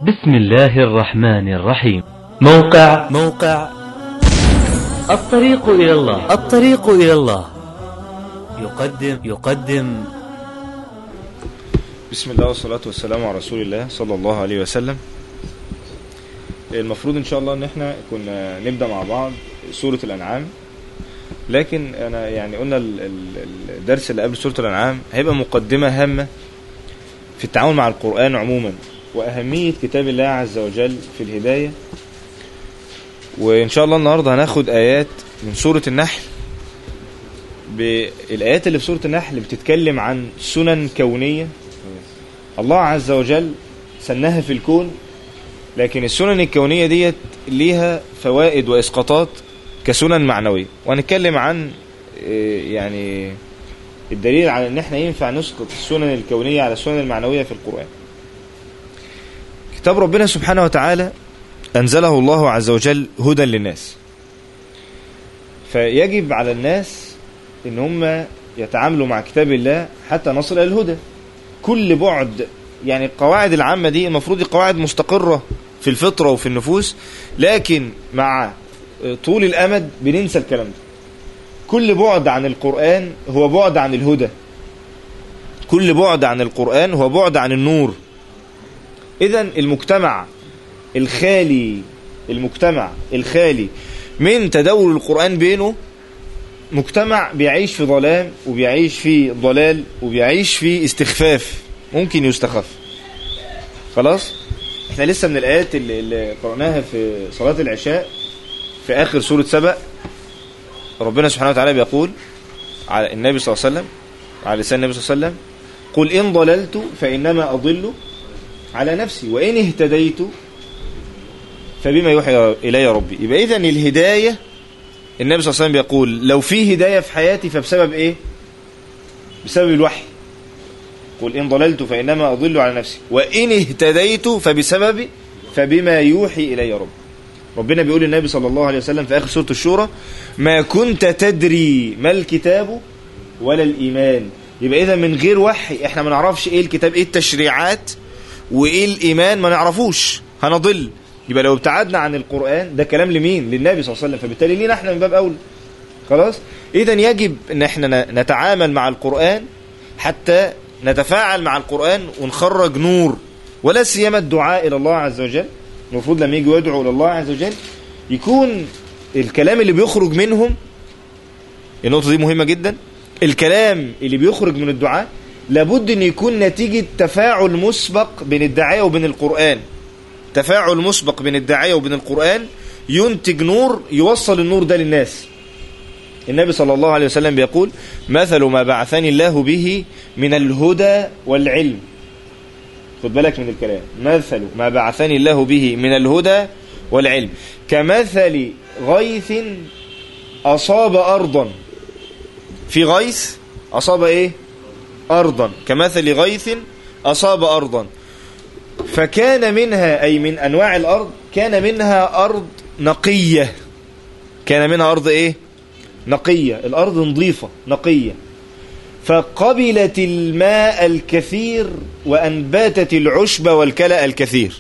بسم الله الرحمن الرحيم موقع موقع الطريق إلى الله الطريق إلى الله يقدم يقدم بسم الله والصلاة والسلام على رسول الله صلى الله عليه وسلم المفروض ان شاء الله ان احنا كنا نبدأ مع بعض سورة الانعام لكن انا يعني قلنا ال- ال- الدرس اللي قبل سورة الانعام هيبقى مقدمة هامة في التعامل مع القرآن عموما واهمية كتاب الله عز وجل في الهداية وان شاء الله النهاردة هناخد ايات من سورة النحل بالايات اللي في سورة النحل بتتكلم عن سنن كونية الله عز وجل سنها في الكون لكن السنن الكونية ديت ليها فوائد وإسقاطات كسنن معنوية وهنتكلم عن آه، يعني الدليل على ان احنا ينفع نسقط السنن الكونية على السنن المعنوية في القرآن كتاب ربنا سبحانه وتعالى أنزله الله عز وجل هدى للناس فيجب على الناس ان هم يتعاملوا مع كتاب الله حتى نصل الى الهدى كل بعد يعني القواعد العامة دي المفروض دي قواعد مستقرة في الفطرة وفي النفوس لكن مع طول الأمد بننسى الكلام ده كل بعد عن القرآن هو بعد عن الهدى كل بعد عن القرآن هو بعد عن النور إذا المجتمع الخالي المجتمع الخالي من تداول القرآن بينه مجتمع بيعيش في ظلام وبيعيش في ضلال وبيعيش في استخفاف ممكن يستخف خلاص احنا لسه من الايات اللي, اللي قرأناها في صلاة العشاء في اخر سورة سبأ ربنا سبحانه وتعالى بيقول على النبي صلى الله عليه وسلم على لسان النبي صلى الله عليه وسلم قل ان ضللت فانما اضل على نفسي وان اهتديت فبما يوحي الي ربي يبقى اذا الهدايه النبي صلى الله عليه وسلم بيقول لو في هداية في حياتي فبسبب ايه بسبب الوحي قل إن ضللت فإنما أضل على نفسي وإن اهتديت فبسبب فبما يوحي إلي رب ربنا بيقول للنبي صلى الله عليه وسلم في آخر سورة الشورى ما كنت تدري ما الكتاب ولا الإيمان يبقى إذا من غير وحي إحنا ما نعرفش إيه الكتاب إيه التشريعات وإيه الإيمان ما نعرفوش هنضل يبقى لو ابتعدنا عن القرآن ده كلام لمين للنبي صلى الله عليه وسلم فبالتالي لينا احنا من باب أولى خلاص إذا يجب ان احنا نتعامل مع القرآن حتى نتفاعل مع القرآن ونخرج نور ولا سيما الدعاء إلى الله عز وجل المفروض لما يجوا يدعوا إلى الله عز وجل يكون الكلام اللي بيخرج منهم النقطة دي مهمة جدا الكلام اللي بيخرج من الدعاء لابد ان يكون نتيجة تفاعل مسبق بين الداعية وبين القرآن تفاعل مسبق بين الداعية وبين القرآن ينتج نور يوصل النور ده للناس النبي صلى الله عليه وسلم بيقول مثل ما بعثني الله به من الهدى والعلم خد بالك من الكلام مثل ما بعثني الله به من الهدى والعلم كمثل غيث أصاب أرضا في غيث أصاب إيه أرضا كمثل غيث أصاب أرضا فكان منها أي من أنواع الأرض كان منها أرض نقية كان منها أرض إيه نقية الأرض نظيفة نقية فقبلت الماء الكثير وأنباتت العشب والكلأ الكثير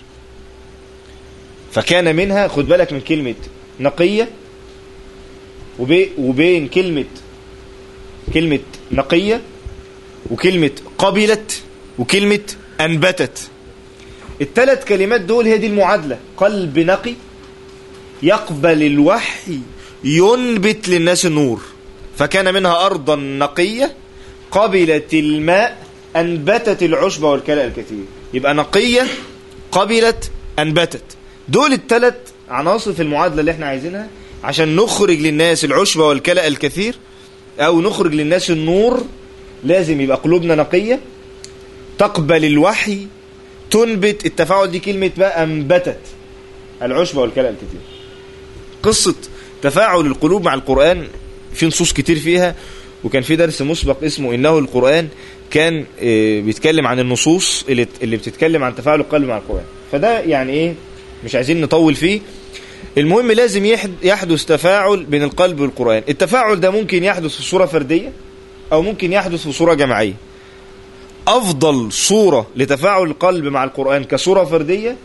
فكان منها خد بالك من كلمة نقية وبي وبين كلمة كلمة نقية وكلمة قبلت وكلمة أنبتت الثلاث كلمات دول هي دي المعادلة قلب نقي يقبل الوحي ينبت للناس النور فكان منها أرضا نقية قبلت الماء أنبتت العشب والكلأ الكثير يبقى نقية قبلت أنبتت دول الثلاث عناصر في المعادلة اللي احنا عايزينها عشان نخرج للناس العشب والكلأ الكثير أو نخرج للناس النور لازم يبقى قلوبنا نقية تقبل الوحي تنبت التفاعل دي كلمة بقى أنبتت العشب والكلأ الكثير قصة تفاعل القلوب مع القرآن في نصوص كتير فيها وكان في درس مسبق اسمه إنه القرآن كان آه، بيتكلم عن النصوص اللي اللي بتتكلم عن تفاعل القلب مع القرآن فده يعني ايه مش عايزين نطول فيه المهم لازم يحد- يحدث تفاعل بين القلب والقرآن التفاعل ده ممكن يحدث في صورة فردية أو ممكن يحدث في صورة جماعية أفضل صورة لتفاعل القلب مع القرآن كصورة فردية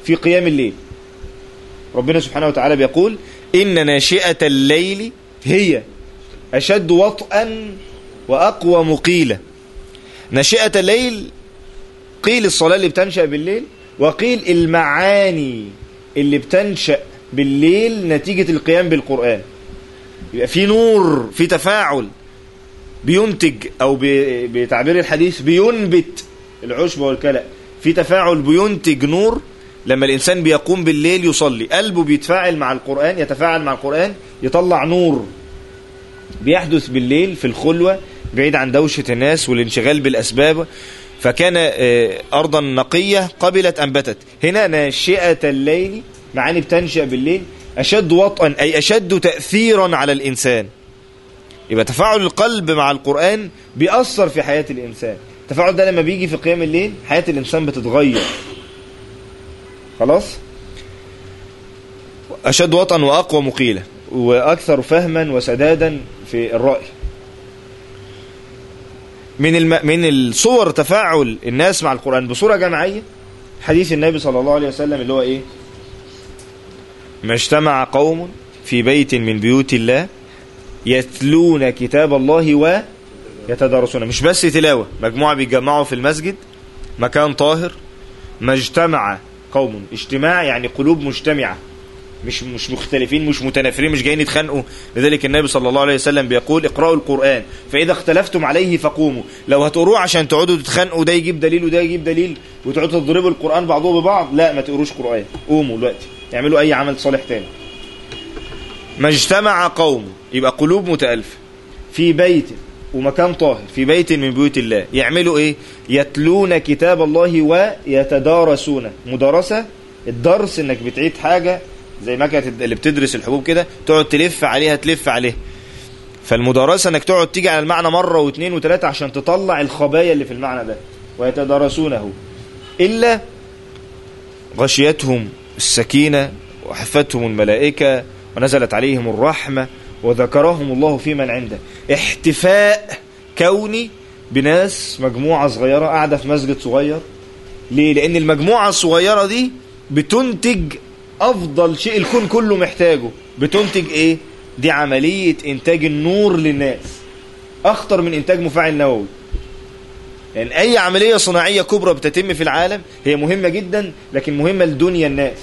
في قيام الليل ربنا سبحانه وتعالى بيقول إن ناشئة الليل هي أشد وطئا وأقوى مقيلة ناشئة الليل قيل الصلاة اللي بتنشأ بالليل وقيل المعاني اللي بتنشأ بالليل نتيجة القيام بالقرآن يبقى في نور في تفاعل بينتج أو ب- بتعبير الحديث بينبت العشب والكلأ في تفاعل بينتج نور لما الإنسان بيقوم بالليل يصلي قلبه بيتفاعل مع القرآن يتفاعل مع القرآن يطلع نور بيحدث بالليل في الخلوة بعيد عن دوشة الناس والانشغال بالأسباب فكان آه، أرضا نقية قبلت أنبتت هنا ناشئة الليل معاني بتنشأ بالليل أشد وطئا أي أشد تأثيرا على الإنسان يبقى تفاعل القلب مع القرآن بيأثر في حياة الإنسان التفاعل ده لما بيجي في قيام الليل حياة الإنسان بتتغير خلاص أشد وطئا وأقوى مقيلة وأكثر فهما وسدادا في الرأي من الم... من الصور تفاعل الناس مع القرآن بصورة جماعية حديث النبي صلى الله عليه وسلم اللي هو إيه ما اجتمع قوم في بيت من بيوت الله يتلون كتاب الله ويتدارسون مش بس تلاوة مجموعة بيتجمعوا في المسجد مكان طاهر ما اجتمع قوم اجتماع يعني قلوب مجتمعة مش مش مختلفين مش متنافرين مش جايين يتخانقوا لذلك النبي صلى الله عليه وسلم بيقول اقرأوا القرآن فإذا اختلفتم عليه فقوموا لو هتقروه عشان تقعدوا تتخانقوا ده يجيب دليل وده يجيب دليل وتقعدوا تضربوا القرآن بعضه ببعض لا ما تقروش قرآن قوموا دلوقتي اعملوا أي عمل صالح تاني ما اجتمع قوم يبقى قلوب متألفة في بيت ومكان طاهر في بيت من بيوت الله يعملوا ايه يتلون كتاب الله ويتدارسون مدارسة الدرس انك بتعيد حاجة زي ما كانت اللي بتدرس الحبوب كده تقعد تلف عليها تلف عليها فالمدارسة انك تقعد تيجي على المعنى مرة واثنين وثلاثة عشان تطلع الخبايا اللي في المعنى ده ويتدارسونه إلا غشيتهم السكينة وحفتهم الملائكة ونزلت عليهم الرحمة وذكرهم الله في من عنده احتفاء كوني بناس مجموعة صغيرة قاعدة في مسجد صغير ليه؟ لأن المجموعة الصغيرة دي بتنتج أفضل شيء الكون كله محتاجه بتنتج إيه؟ دي عملية إنتاج النور للناس أخطر من إنتاج مفاعل نووي يعني أي عملية صناعية كبرى بتتم في العالم هي مهمة جدا لكن مهمة لدنيا الناس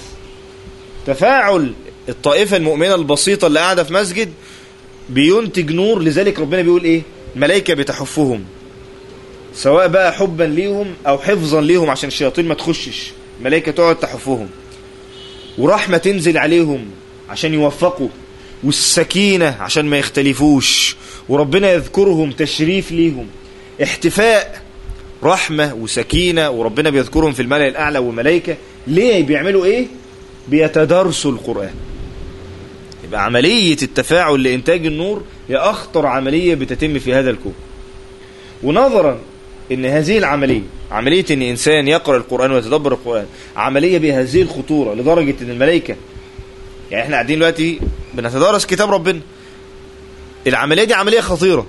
تفاعل الطائفة المؤمنة البسيطة اللي قاعدة في مسجد بينتج نور لذلك ربنا بيقول ايه الملائكة بتحفهم سواء بقى حبا ليهم او حفظا ليهم عشان الشياطين ما تخشش الملائكة تقعد تحفهم ورحمة تنزل عليهم عشان يوفقوا والسكينة عشان ما يختلفوش وربنا يذكرهم تشريف ليهم احتفاء رحمة وسكينة وربنا بيذكرهم في الملأ الأعلى والملائكة ليه بيعملوا ايه بيتدارسوا القرآن يبقى عملية التفاعل لإنتاج النور هي أخطر عملية بتتم في هذا الكون ونظرا ان هذه العملية عملية ان انسان يقرأ القرآن ويتدبر القرآن عملية بهذه الخطورة لدرجة ان الملائكة يعني احنا قاعدين دلوقتي بنتدارس كتاب ربنا العملية دي عملية خطيرة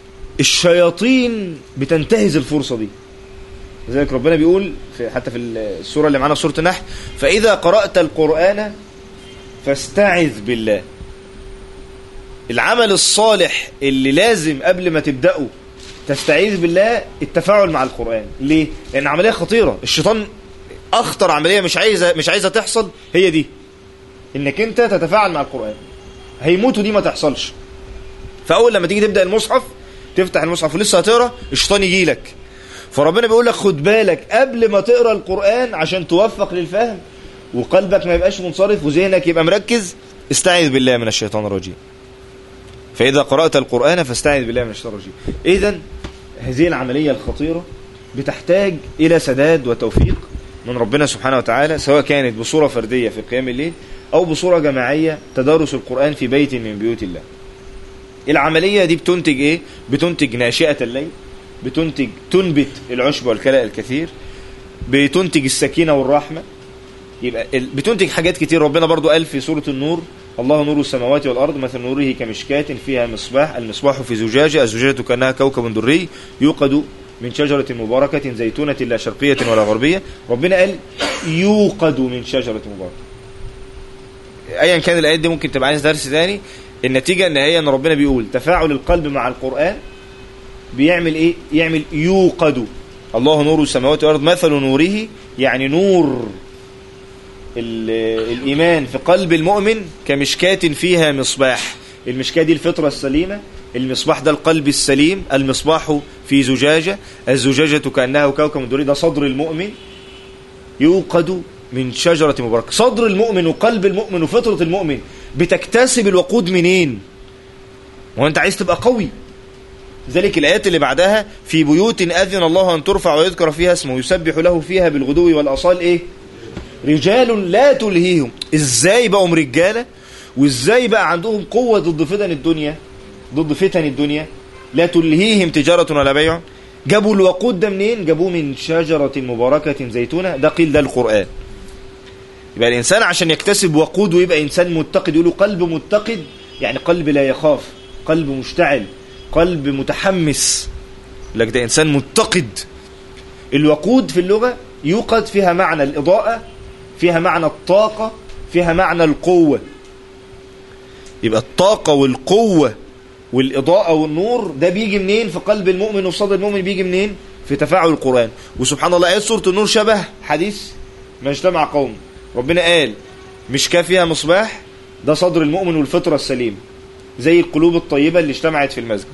الشياطين بتنتهز الفرصة دي لذلك ربنا بيقول في حتى في السورة اللي معانا في سورة النحل فإذا قرأت القرآن فاستعذ بالله العمل الصالح اللي لازم قبل ما تبدأه تستعيذ بالله التفاعل مع القرآن ليه؟ لأن عملية خطيرة الشيطان أخطر عملية مش عايزة مش عايزة تحصل هي دي إنك أنت تتفاعل مع القرآن هيموتوا دي ما تحصلش فأول لما تيجي تبدأ المصحف تفتح المصحف ولسه هتقرا الشيطان يجي لك فربنا بيقول لك خد بالك قبل ما تقرا القرآن عشان توفق للفهم وقلبك ما يبقاش منصرف وذهنك يبقى مركز استعذ بالله من الشيطان الرجيم فإذا قرأت القرآن فاستعذ بالله من الشيطان الرجيم إذا هذه العملية الخطيرة بتحتاج إلى سداد وتوفيق من ربنا سبحانه وتعالى سواء كانت بصورة فردية في قيام الليل أو بصورة جماعية تدارس القرآن في بيت من بيوت الله العملية دي بتنتج إيه؟ بتنتج ناشئة الليل بتنتج تنبت العشب والكلاء الكثير بتنتج السكينة والرحمة يبقى بتنتج حاجات كتير ربنا برضو قال في سورة النور الله نور السماوات والأرض مثل نوره كمشكاة فيها مصباح المصباح في زجاجة الزجاجة كأنها كوكب دري يوقد من شجرة مباركة زيتونة لا شرقية ولا غربية ربنا قال يوقد من شجرة مباركة ايا كان الايات دي ممكن تبقى عايز درس تاني النتيجة ان هي ان ربنا بيقول تفاعل القلب مع القرآن بيعمل ايه يعمل يوقد الله نور السماوات والارض مثل نوره يعني نور ال- الايمان في قلب المؤمن كمشكاة فيها مصباح المشكاة دي الفطرة السليمة المصباح ده القلب السليم المصباح في زجاجة الزجاجة كأنها كوكب دري ده صدر المؤمن يوقد من شجرة مباركة صدر المؤمن وقلب المؤمن وفطرة المؤمن بتكتسب الوقود منين وانت عايز تبقى قوي ذلك الآيات اللي بعدها في بيوت أذن الله أن ترفع ويذكر فيها اسمه يسبح له فيها بالغدو والأصال إيه رجال لا تلهيهم إزاي بقوا رجالة وإزاي بقى عندهم قوة ضد فتن الدنيا ضد فتن الدنيا لا تلهيهم تجارة ولا بيع جابوا الوقود ده منين جابوه من شجرة مباركة زيتونة ده قيل ده القرآن يبقى الإنسان عشان يكتسب وقود ويبقى إنسان متقد يقولوا قلب متقد يعني قلب لا يخاف قلب مشتعل قلب متحمس لك ده إنسان متقد الوقود في اللغة يوقد فيها معنى الإضاءة فيها معنى الطاقة فيها معنى القوة يبقى الطاقة والقوة والإضاءة والنور ده بيجي منين في قلب المؤمن وفي صدر المؤمن بيجي منين في تفاعل القرآن وسبحان الله آيات سورة النور شبه حديث ما اجتمع قوم ربنا قال مش كافيها مصباح ده صدر المؤمن والفطرة السليم زي القلوب الطيبة اللي اجتمعت في المسجد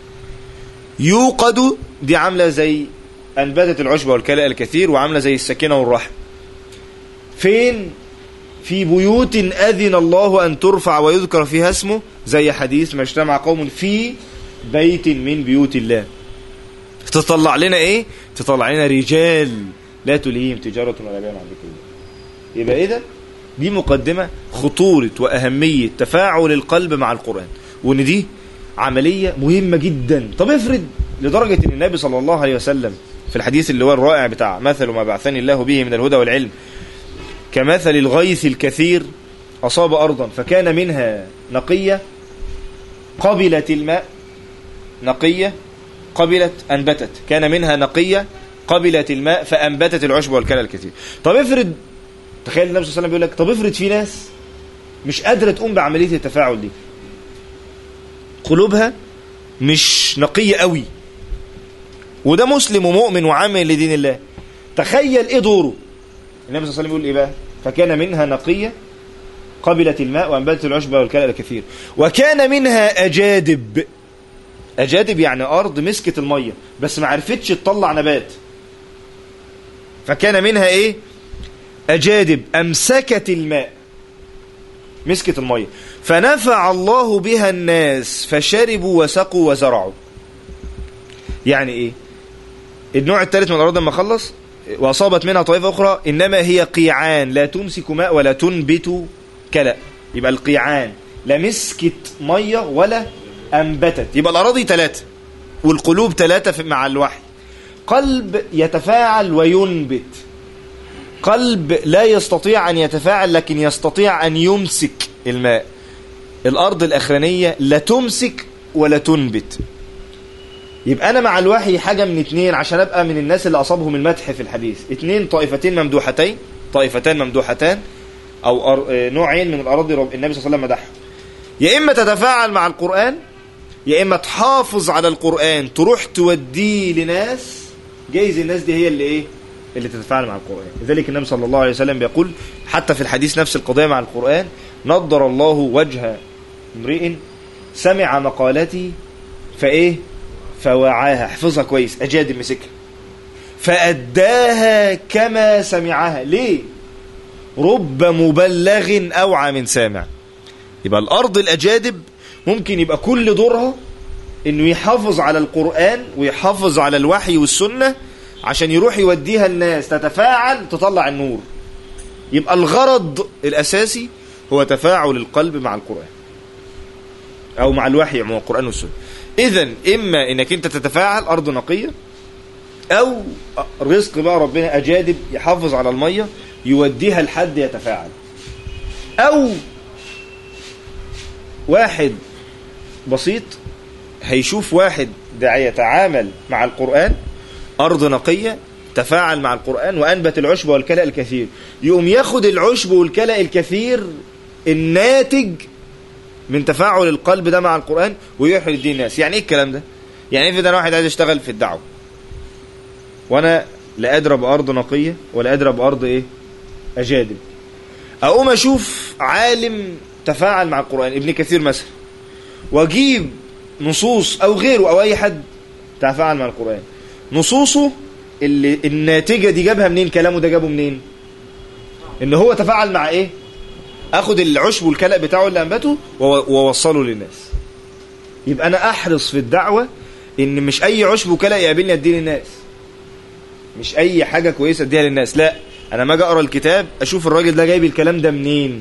يوقد دي عاملة زي أنبتت العشب والكلاء الكثير وعاملة زي السكينة والرحم فين في بيوت أذن الله أن ترفع ويذكر فيها اسمه زي حديث ما اجتمع قوم في بيت من بيوت الله تطلع لنا ايه تطلع لنا رجال لا تلهيهم تجارة ولا بيع عن ذكر الله يبقى ايه ده دي مقدمة خطورة وأهمية تفاعل القلب مع القرآن وان دي عملية مهمة جدا طب افرض لدرجة ان النبي صلى الله عليه وسلم في الحديث اللي هو الرائع بتاع مثل ما بعثني الله به من الهدى والعلم كمثل الغيث الكثير أصاب أرضا فكان منها نقية قبلت الماء نقية قبلت أنبتت كان منها نقية قبلت الماء فأنبتت العشب والكلى الكثير طب افرض تخيل النبي صلى الله عليه وسلم بيقول لك طب افرض في ناس مش قادرة تقوم بعملية التفاعل دي قلوبها مش نقية قوي وده مسلم ومؤمن وعامل لدين الله تخيل ايه دوره النبي صلى الله عليه وسلم يقول ايه بقى فكان منها نقية قبلت الماء وانبتت العشب والكلى الكثير وكان منها أجادب أجادب يعني أرض مسكت المية بس ما عرفتش تطلع نبات فكان منها إيه أجادب أمسكت الماء مسكت المية فنفع الله بها الناس فشربوا وسقوا وزرعوا يعني إيه النوع الثالث من الأرض لما خلص وأصابت منها طائفة أخرى إنما هي قيعان لا تمسك ماء ولا تنبت كلأ يبقى القيعان لا مسكت مية ولا أنبتت يبقى الأراضي ثلاثة والقلوب ثلاثة مع الوحي قلب يتفاعل وينبت قلب لا يستطيع أن يتفاعل لكن يستطيع أن يمسك الماء الأرض الأخرانية لا تمسك ولا تنبت يبقى أنا مع الوحي حاجة من اتنين عشان أبقى من الناس اللي أصابهم المدح في الحديث اتنين طائفتين ممدوحتين طائفتان ممدوحتان أو أر... نوعين من الأراضي رب... النبي صلى الله عليه وسلم مدحهم يا إما تتفاعل مع القرآن يا إما تحافظ على القرآن تروح توديه لناس جايز الناس دي هي اللي إيه اللي تتفاعل مع القرآن لذلك النبي صلى الله عليه وسلم بيقول حتى في الحديث نفس القضية مع القرآن نضر الله وجه امرئ سمع مقالتي فإيه فوعاها حفظها كويس أجاد مسكها فأداها كما سمعها ليه رب مبلغ أوعى من سامع يبقى الأرض الأجادب ممكن يبقى كل دورها انه يحافظ على القرآن ويحافظ على الوحي والسنة عشان يروح يوديها الناس تتفاعل تطلع النور يبقى الغرض الأساسي هو تفاعل القلب مع القرآن أو مع الوحي مع القرآن والسنة إذا إما إنك أنت تتفاعل أرض نقية أو رزق بقى ربنا أجادب يحافظ على المية يوديها لحد يتفاعل أو واحد بسيط هيشوف واحد ده يتعامل مع القرآن أرض نقية تفاعل مع القرآن وأنبت العشب والكلأ الكثير يقوم ياخد العشب والكلأ الكثير الناتج من تفاعل القلب ده مع القرآن ويروح يديه الناس يعني ايه الكلام ده يعني افرض انا واحد عايز اشتغل في الدعوة وانا لا ادرى بارض نقية ولا ادرى بارض ايه اجادب اقوم اشوف عالم تفاعل مع القرآن ابن كثير مثلا واجيب نصوص او غيره او اي حد تفاعل مع القرآن نصوصه اللي الناتجة دي جابها منين كلامه ده جابه منين ان هو تفاعل مع ايه اخد العشب والكلأ بتاعه اللي انبته واوصله للناس يبقى انا احرص في الدعوة ان مش اي عشب وكلأ يقابلني اديه للناس مش اي حاجة كويسة اديها للناس لا انا ما اجي اقرا الكتاب اشوف الراجل ده جايب الكلام ده منين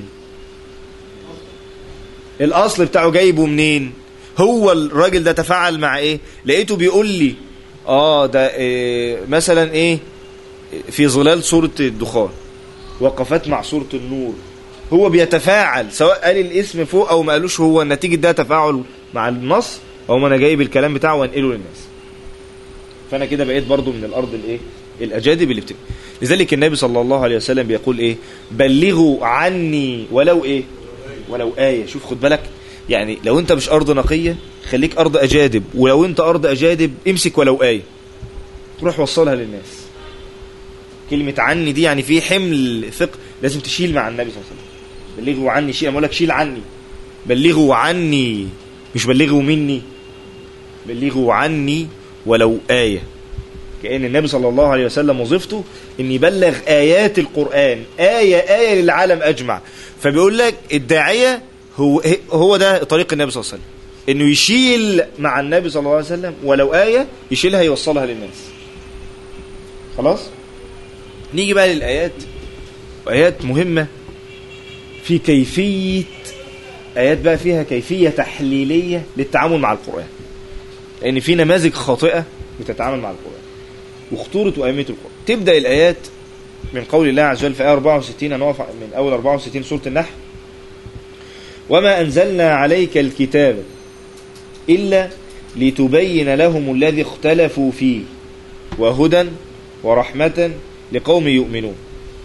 الاصل بتاعه جايبه منين هو الراجل ده تفاعل مع ايه لقيته بيقول لي اه ده إيه مثلا ايه في ظلال سورة الدخان وقفات مع سورة النور هو بيتفاعل سواء قال الاسم فوق او ما قالوش هو نتيجة ده تفاعل مع النص او ما انا جايب الكلام بتاعه وانقله للناس فانا كده بقيت برضو من الارض الايه الاجادب اللي بتبقى لذلك النبي صلى الله عليه وسلم بيقول ايه بلغوا عني ولو ايه ولو آية شوف خد بالك يعني لو انت مش ارض نقية خليك ارض اجادب ولو انت ارض اجادب امسك ولو آية روح وصلها للناس كلمة عني دي يعني في حمل ثقة لازم تشيل مع النبي صلى الله عليه وسلم بلغوا عني شيء اقول لك شيل عني بلغوا عني مش بلغوا مني بلغوا عني ولو آية كأن النبي صلى الله عليه وسلم وظيفته ان يبلغ آيات القرآن آية آية للعالم أجمع فبيقول لك الداعية هو هو ده طريق النبي صلى الله عليه وسلم انه يشيل مع النبي صلى الله عليه وسلم ولو آية يشيلها يوصلها للناس خلاص نيجي بقى للآيات وآيات مهمة في كيفية آيات بقى فيها كيفية تحليلية للتعامل مع القرآن لأن في نماذج خاطئة بتتعامل مع القرآن وخطورة وأهمية القرآن تبدأ الآيات من قول الله عز وجل في آية 64 هنقف من أول 64 سورة النحل وما أنزلنا عليك الكتاب إلا لتبين لهم الذي اختلفوا فيه وهدى ورحمة لقوم يؤمنون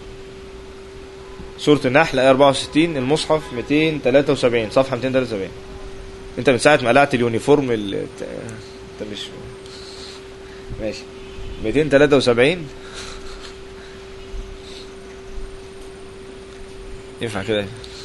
سورة النحل آية 64 المصحف 273 صفحة 273 انت من ساعة ما قلعت اليونيفورم ال... انت مش ماشي 273 ينفع كده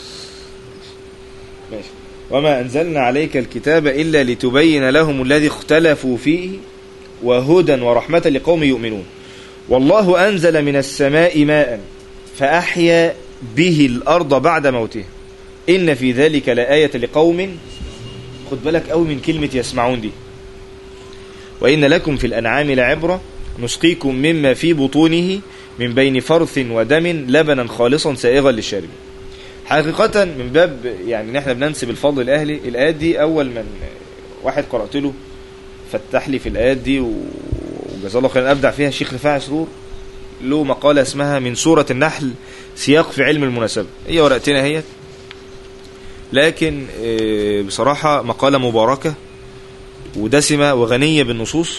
ماشي وما أنزلنا عليك الكتاب إلا لتبين لهم الذي اختلفوا فيه وهدى ورحمة لقوم يؤمنون والله أنزل من السماء ماء فأحيا به الأرض بعد موتها إن في ذلك لآية لقوم خد بالك قوي من كلمة يسمعون دي وإن لكم في الأنعام لعبرة نسقيكم مما في بطونه من بين فرث ودم لبنا خالصا سائغا للشارب حقيقة من باب يعني ان احنا بننسب الفضل الاهلي الايات دي اول من واحد قرأت له فتح لي في الايات دي وجزاه الله خيرا ابدع فيها الشيخ رفاعي سرور له مقالة اسمها من سورة النحل سياق في علم المناسبة هي ورقتنا هي لكن بصراحة مقالة مباركة ودسمة وغنية بالنصوص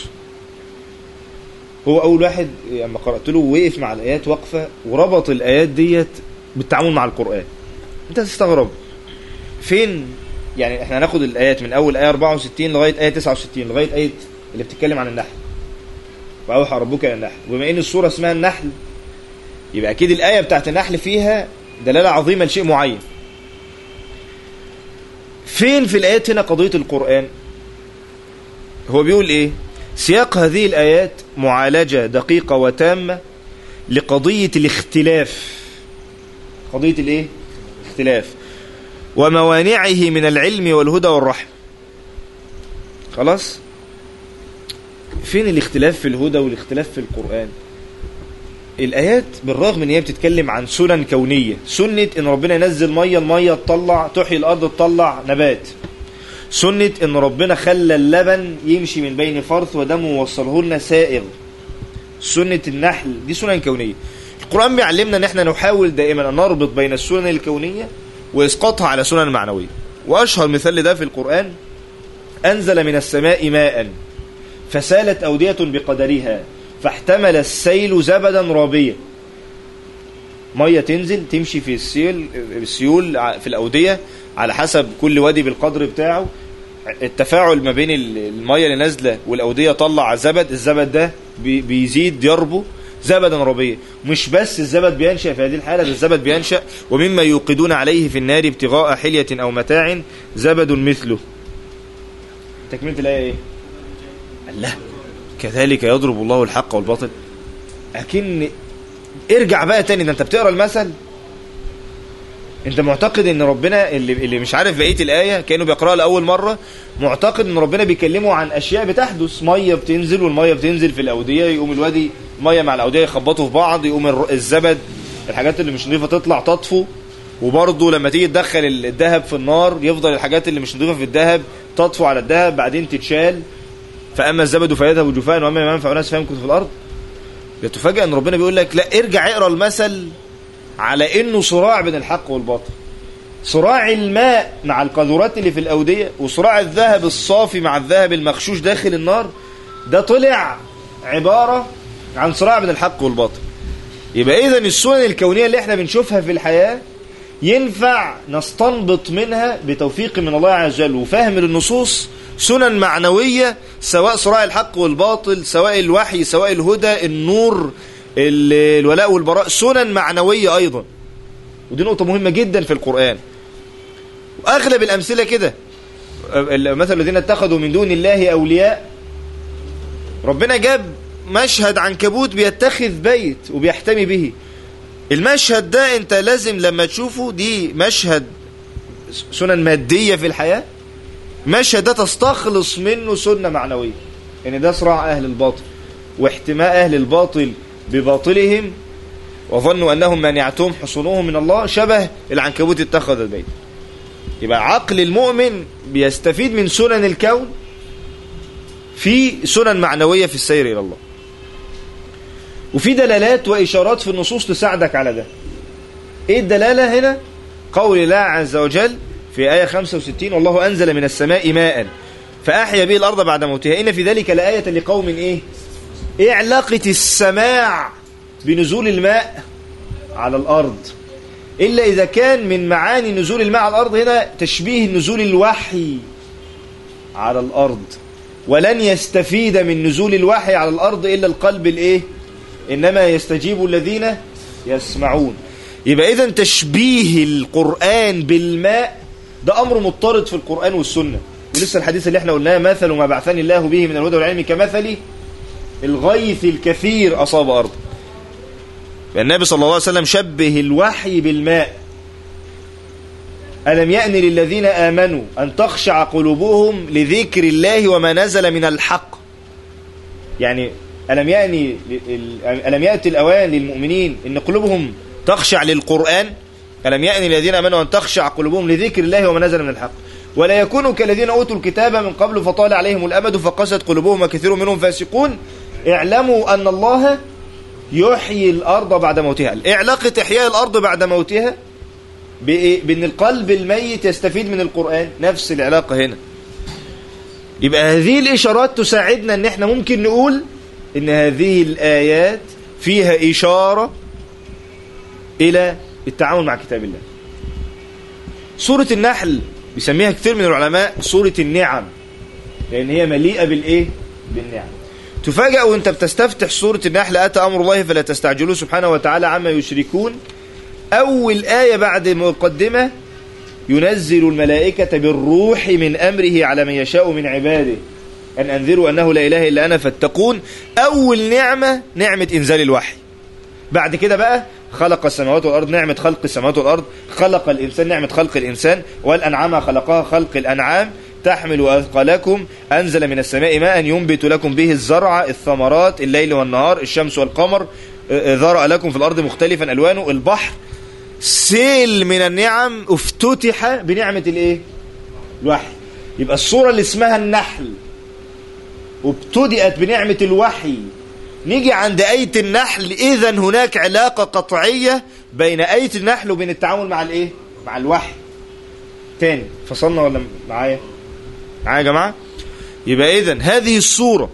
هو أول واحد لما قرأت له وقف مع الآيات وقفة وربط الآيات ديت بالتعامل مع القرآن أنت تستغرب فين يعني احنا هناخد الآيات من أول آية 64 لغاية آية 69 لغاية آية اللي بتتكلم عن النحل وأوحى ربك إلى النحل وبما إن السورة اسمها النحل يبقى أكيد الآية بتاعت النحل فيها دلالة عظيمة لشيء معين فين في الآيات هنا قضية القرآن هو بيقول إيه سياق هذه الآيات معالجة دقيقة وتامة لقضية الاختلاف قضية الايه اختلاف وموانعه من العلم والهدى والرحمة خلاص فين الاختلاف في الهدى والاختلاف في القرآن الآيات بالرغم ان هي بتتكلم عن سنن كونية سنة ان ربنا ينزل مية المية تطلع تحيي الأرض تطلع نبات سنة ان ربنا خلى اللبن يمشي من بين فرث ودم ووصله لنا سائغ سنة النحل دي سنن كونية القرآن بيعلمنا ان احنا نحاول دائما ان نربط بين السنن الكونية واسقاطها على سنن معنوية واشهر مثال لده في القرآن انزل من السماء ماء فسالت أودية بقدرها فاحتمل السيل زبدا رابيا ميه تنزل تمشي في السيل السيول ع- في الاوديه على حسب كل وادي بالقدر بتاعه التفاعل ما بين ال- الميه اللي نازله والاوديه طلع زبد الزبد ده بي- بيزيد يربو زبدا ربيا مش بس الزبد بينشا في هذه الحاله ده الزبد بينشا ومما يوقدون عليه في النار ابتغاء حليه او متاع زبد مثله تكمله الايه ايه الله كذلك يضرب الله الحق والباطل لكن ارجع بقى تاني ده انت بتقرا المثل انت معتقد ان ربنا اللي, اللي مش عارف بقيه الايه كانوا بيقراها لاول مره معتقد ان ربنا بيكلمه عن اشياء بتحدث ميه بتنزل والميه بتنزل في الاوديه يقوم الوادي ميه مع الاوديه يخبطوا في بعض يقوم الر- الزبد الحاجات اللي مش نظيفه تطلع تطفو وبرضه لما تيجي تدخل ال- الذهب في النار يفضل الحاجات اللي مش نظيفه في الذهب تطفو على الذهب بعدين تتشال فاما الزبد فيذهب جفاء واما ما ينفع الناس فيمكث في الارض تفاجئ ان ربنا بيقول لك لا ارجع اقرا المثل على انه صراع بين الحق والباطل صراع الماء مع القاذورات اللي في الاوديه وصراع الذهب الصافي مع الذهب المغشوش داخل النار ده طلع عباره عن صراع بين الحق والباطل يبقى اذا السنن الكونيه اللي احنا بنشوفها في الحياه ينفع نستنبط منها بتوفيق من الله عز وجل وفهم للنصوص سنن معنوية سواء صراع الحق والباطل سواء الوحي سواء الهدى النور ال- الولاء والبراء سنن معنوية أيضا ودي نقطة مهمة جدا في القرآن وأغلب الأمثلة كده مثل الذين اتخذوا من دون الله أولياء ربنا جاب مشهد عنكبوت بيتخذ بيت وبيحتمي به المشهد ده انت لازم لما تشوفه دي مشهد سنن مادية في الحياة مشهد ده تستخلص منه سنة معنوية ان ده صراع اهل الباطل واحتماء اهل الباطل بباطلهم وظنوا انهم مانعتهم حصونهم من الله شبه العنكبوت اتخذ البيت يبقى عقل المؤمن بيستفيد من سنن الكون في سنن معنوية في السير الى الله وفي دلالات وإشارات في النصوص تساعدك على ده إيه الدلالة هنا قول الله عز وجل في آية 65 والله أنزل من السماء ماء فأحيا به الأرض بعد موتها إن في ذلك لآية لقوم إيه إيه علاقة السماع بنزول الماء على الأرض إلا إذا كان من معاني نزول الماء على الأرض هنا تشبيه نزول الوحي على الأرض ولن يستفيد من نزول الوحي على الأرض إلا القلب الإيه إنما يستجيب الذين يسمعون يبقى إذا تشبيه القرآن بالماء ده أمر مضطرد في القرآن والسنة ولسه الحديث اللي احنا قلناه مثل ما بعثني الله به من الهدى والعلم كمثل الغيث الكثير أصاب أرض النبي صلى الله عليه وسلم شبه الوحي بالماء ألم يأن للذين آمنوا أن تخشع قلوبهم لذكر الله وما نزل من الحق يعني ألم يأني ألم يأتي الأوان للمؤمنين أن قلوبهم تخشع للقرآن ألم يأني الذين آمنوا أن تخشع قلوبهم لذكر الله وما نزل من الحق ولا يكونوا كالذين أوتوا الكتاب من قبل فطال عليهم الأمد فقست قلوبهم وكثير منهم فاسقون اعلموا أن الله يحيي الأرض بعد موتها علاقة إحياء الأرض بعد موتها بأن القلب الميت يستفيد من القرآن نفس العلاقة هنا يبقى هذه الإشارات تساعدنا أن احنا ممكن نقول ان هذه الآيات فيها إشارة إلى التعامل مع كتاب الله سورة النحل بيسميها كثير من العلماء سورة النعم لأن هي مليئة بالإيه؟ بالنعم تفاجأ وانت بتستفتح سورة النحل أتى أمر الله فلا تستعجلوه سبحانه وتعالى عما يشركون أول آية بعد مقدمة ينزل الملائكة بالروح من أمره على من يشاء من عباده أن أنذروا أنه لا إله إلا أنا فاتقون أول نعمة نعمة إنزال الوحي بعد كده بقى خلق السماوات والأرض نعمة خلق السماوات والأرض خلق الإنسان نعمة خلق الإنسان والأنعام خلقها خلق الأنعام تحمل أثقالكم أنزل من السماء ماء ينبت لكم به الزرع الثمرات الليل والنهار الشمس والقمر ذرأ لكم في الأرض مختلفا ألوانه البحر سيل من النعم افتتح بنعمة الإيه الوحي يبقى الصورة اللي اسمها النحل وابتدأت بنعمة الوحي نيجي عند آية النحل إذا هناك علاقة قطعية بين آية النحل وبين التعامل مع الإيه؟ مع الوحي تاني فصلنا ولا معايا؟ معايا يا جماعة؟ يبقى إذا هذه الصورة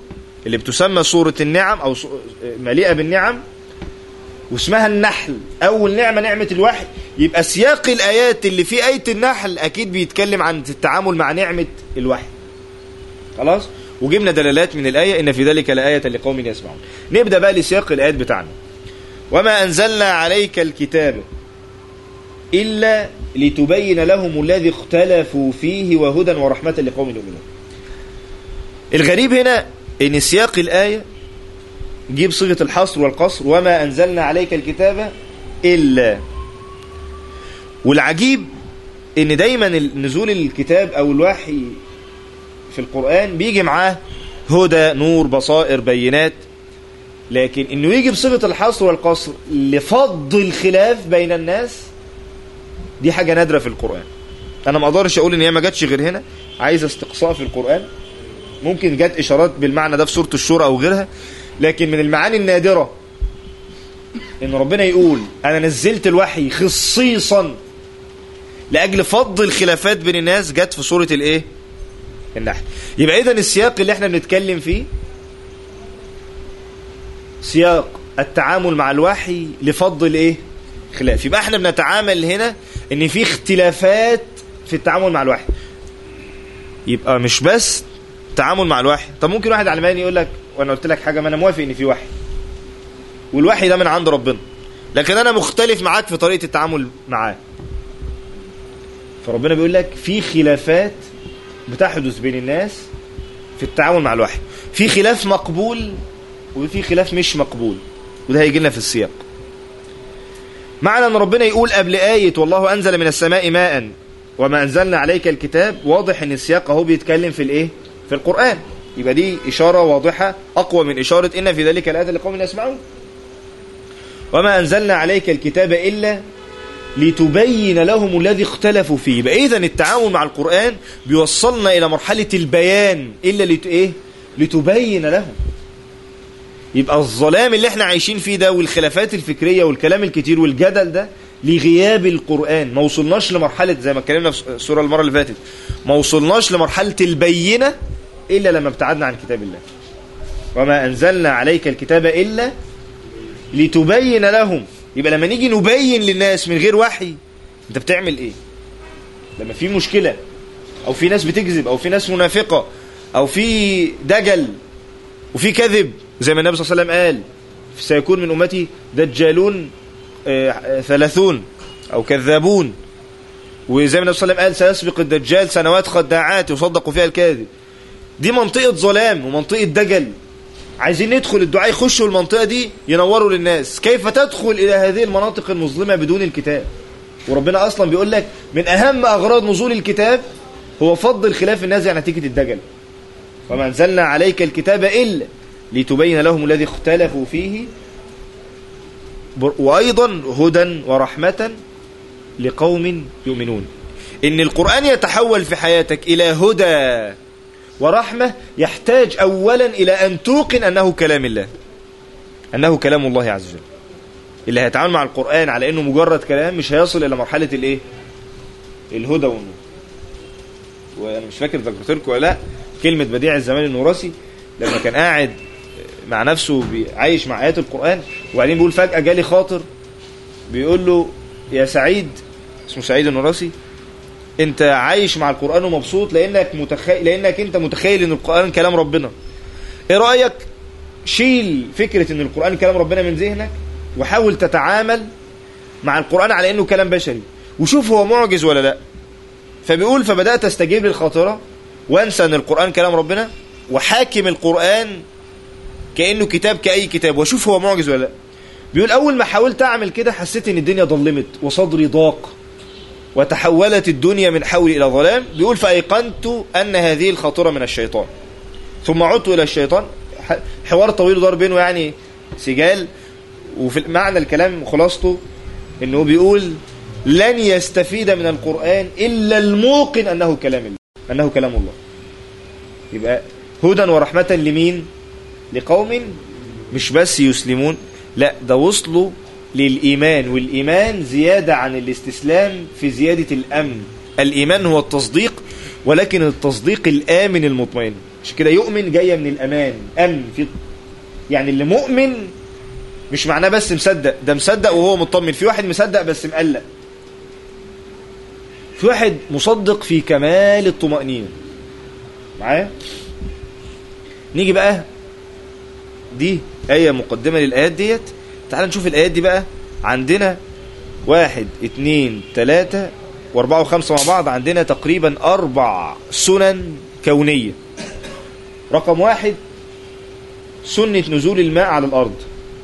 اللي بتسمى سورة النعم أو سو- مليئة بالنعم واسمها النحل أول نعمة نعمة الوحي يبقى سياق الآيات اللي في آية النحل أكيد بيتكلم عن التعامل مع نعمة الوحي خلاص وجبنا دلالات من الآية إن في ذلك لآية لقوم يسمعون نبدأ بقى لسياق الآيات بتاعنا وما أنزلنا عليك الكتاب إلا لتبين لهم الذي اختلفوا فيه وهدى ورحمة لقوم يؤمنون الغريب هنا ان سياق الآية جيب صيغة الحصر والقصر وما أنزلنا عليك الكتاب إلا والعجيب ان دايما نزول الكتاب او الوحي في القرآن بيجي معاه هدى نور بصائر بينات لكن انه يجي بصيغة الحصر والقصر لفض الخلاف بين الناس دي حاجة نادرة في القرآن انا ما اقدرش اقول ان هي ما جاتش غير هنا عايز استقصاء في القرآن ممكن جت اشارات بالمعنى ده في سورة الشورى او غيرها لكن من المعاني النادرة ان ربنا يقول انا نزلت الوحي خصيصا لاجل فض الخلافات بين الناس جت في سورة الايه النحل يبقى اذا السياق اللي احنا بنتكلم فيه سياق التعامل مع الوحي لفض الايه خلاف يبقى احنا بنتعامل هنا ان في اختلافات في التعامل مع الوحي يبقى مش بس تعامل مع الوحي طب ممكن واحد علماني يقول لك وانا قلت لك حاجه ما انا موافق ان في وحي والوحي ده من عند ربنا لكن انا مختلف معاك في طريقه التعامل معاه فربنا بيقول لك في خلافات بتحدث بين الناس في التعامل مع الوحي في خلاف مقبول وفي خلاف مش مقبول وده هيجي لنا في السياق معنى ان ربنا يقول قبل آية والله أنزل من السماء ماء وما أنزلنا عليك الكتاب واضح ان السياق اهو بيتكلم في الايه في القرآن يبقى دي إشارة واضحة أقوى من إشارة إن في ذلك الآية لقوم يسمعون وما أنزلنا عليك الكتاب إلا لتبين لهم الذي اختلفوا فيه يبقى إذا التعامل مع القرآن بيوصلنا إلى مرحلة البيان إلا لت... إيه؟ لتبين لهم يبقى الظلام اللي احنا عايشين فيه ده والخلافات الفكرية والكلام الكتير والجدل ده لغياب القرآن ما وصلناش لمرحلة زي ما اتكلمنا في السورة المرة اللي فاتت ما وصلناش لمرحلة البينة إلا لما ابتعدنا عن كتاب الله وما أنزلنا عليك الكتاب إلا لتبين لهم يبقى لما نيجي نبين للناس من غير وحي انت بتعمل ايه لما في مشكلة او في ناس بتكذب او في ناس منافقة او في دجل وفي كذب زي ما النبي صلى الله عليه وسلم قال سيكون من أمتي دجالون آه، ثلاثون أو كذابون وزي ما النبي صلى الله عليه وسلم قال سيسبق الدجال سنوات خداعات يصدق فيها الكاذب دي منطقة ظلام ومنطقة دجل عايزين ندخل الدعاء يخشوا المنطقة دي ينوروا للناس كيف تدخل إلى هذه المناطق المظلمة بدون الكتاب وربنا أصلا بيقول لك من أهم أغراض نزول الكتاب هو فض الخلاف النازع نتيجة الدجل وما أنزلنا عليك الكتاب إلا لتبين لهم الذي اختلفوا فيه بر- وأيضا هدى ورحمة لقوم يؤمنون إن القرآن يتحول في حياتك إلى هدى ورحمة يحتاج أولا إلى أن توقن أنه كلام الله أنه كلام الله عز وجل اللي هيتعامل مع القرآن على أنه مجرد كلام مش هيصل إلى مرحلة الإيه الهدى والنور وأنا مش فاكر ذكرت لكم ولا لا كلمة بديع الزمان النورسي لما كان قاعد مع نفسه بي- عايش مع آيات القرآن وبعدين بيقول فجأة جالي خاطر بيقول له يا سعيد اسمه سعيد النورسي انت عايش مع القرآن ومبسوط لانك متخيل لانك انت متخيل ان القرآن كلام ربنا ايه رأيك شيل فكرة ان القرآن كلام ربنا من ذهنك وحاول تتعامل مع القرآن على انه كلام بشري وشوف هو معجز ولا لا فبيقول فبدأت استجيب للخاطرة وانسى ان القرآن كلام ربنا وحاكم القرآن كأنه كتاب كأي كتاب واشوف هو معجز ولا لا بيقول اول ما حاولت اعمل كده حسيت ان الدنيا ضلمت وصدري ضاق وتحولت الدنيا من حولي إلى ظلام بيقول فأيقنت أن هذه الخاطرة من الشيطان ثم عدت إلى الشيطان ح- حوار طويل دار بينه يعني سجال وفي معنى الكلام خلاصته انه بيقول لن يستفيد من القرآن إلا الموقن أنه كلام الله أنه كلام الله يبقى هدى ورحمة لمين لقوم مش بس يسلمون لا ده وصلوا للإيمان والإيمان زيادة عن الاستسلام في زيادة الأمن الإيمان هو التصديق ولكن التصديق الآمن المطمئن عشان كده يؤمن جاية من الأمان أمن في يعني اللي مؤمن مش معناه بس مصدق ده مصدق وهو مطمن في واحد مصدق بس مقلق في واحد مصدق في كمال الطمأنينة معايا نيجي بقى دي آية مقدمة للآيات ديت تعال نشوف الآيات دي بقى عندنا واحد اتنين تلاتة واربعة وخمسة مع بعض عندنا تقريبا أربع سنن كونية رقم واحد سنة نزول الماء على الأرض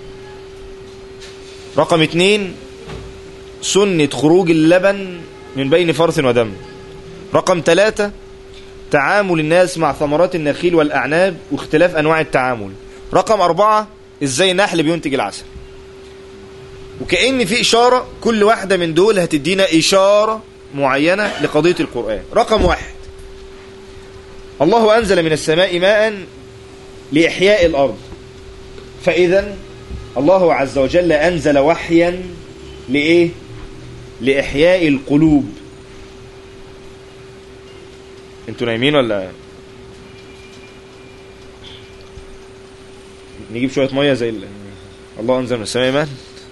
رقم اتنين سنة خروج اللبن من بين فرث ودم رقم ثلاثة تعامل الناس مع ثمرات النخيل والأعناب واختلاف أنواع التعامل رقم أربعة إزاي النحل بينتج العسل وكأن في إشارة كل واحدة من دول هتدينا إشارة معينة لقضية القرآن رقم واحد الله أنزل من السماء ماء لإحياء الأرض فإذا الله عز وجل أنزل وحيا لإيه لإحياء القلوب انتوا نايمين ولا نجيب شوية مية زي ال... الله أنزل من السماء ماء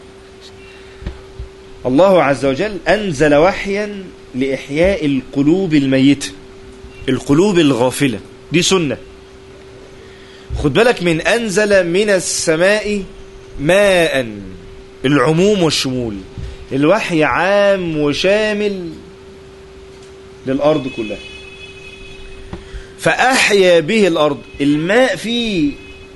الله عز وجل أنزل وحيا لإحياء القلوب الميتة القلوب الغافلة دي سنة خد بالك من أنزل من السماء ماء العموم والشمول الوحي عام وشامل للأرض كلها فأحيا به الأرض الماء فيه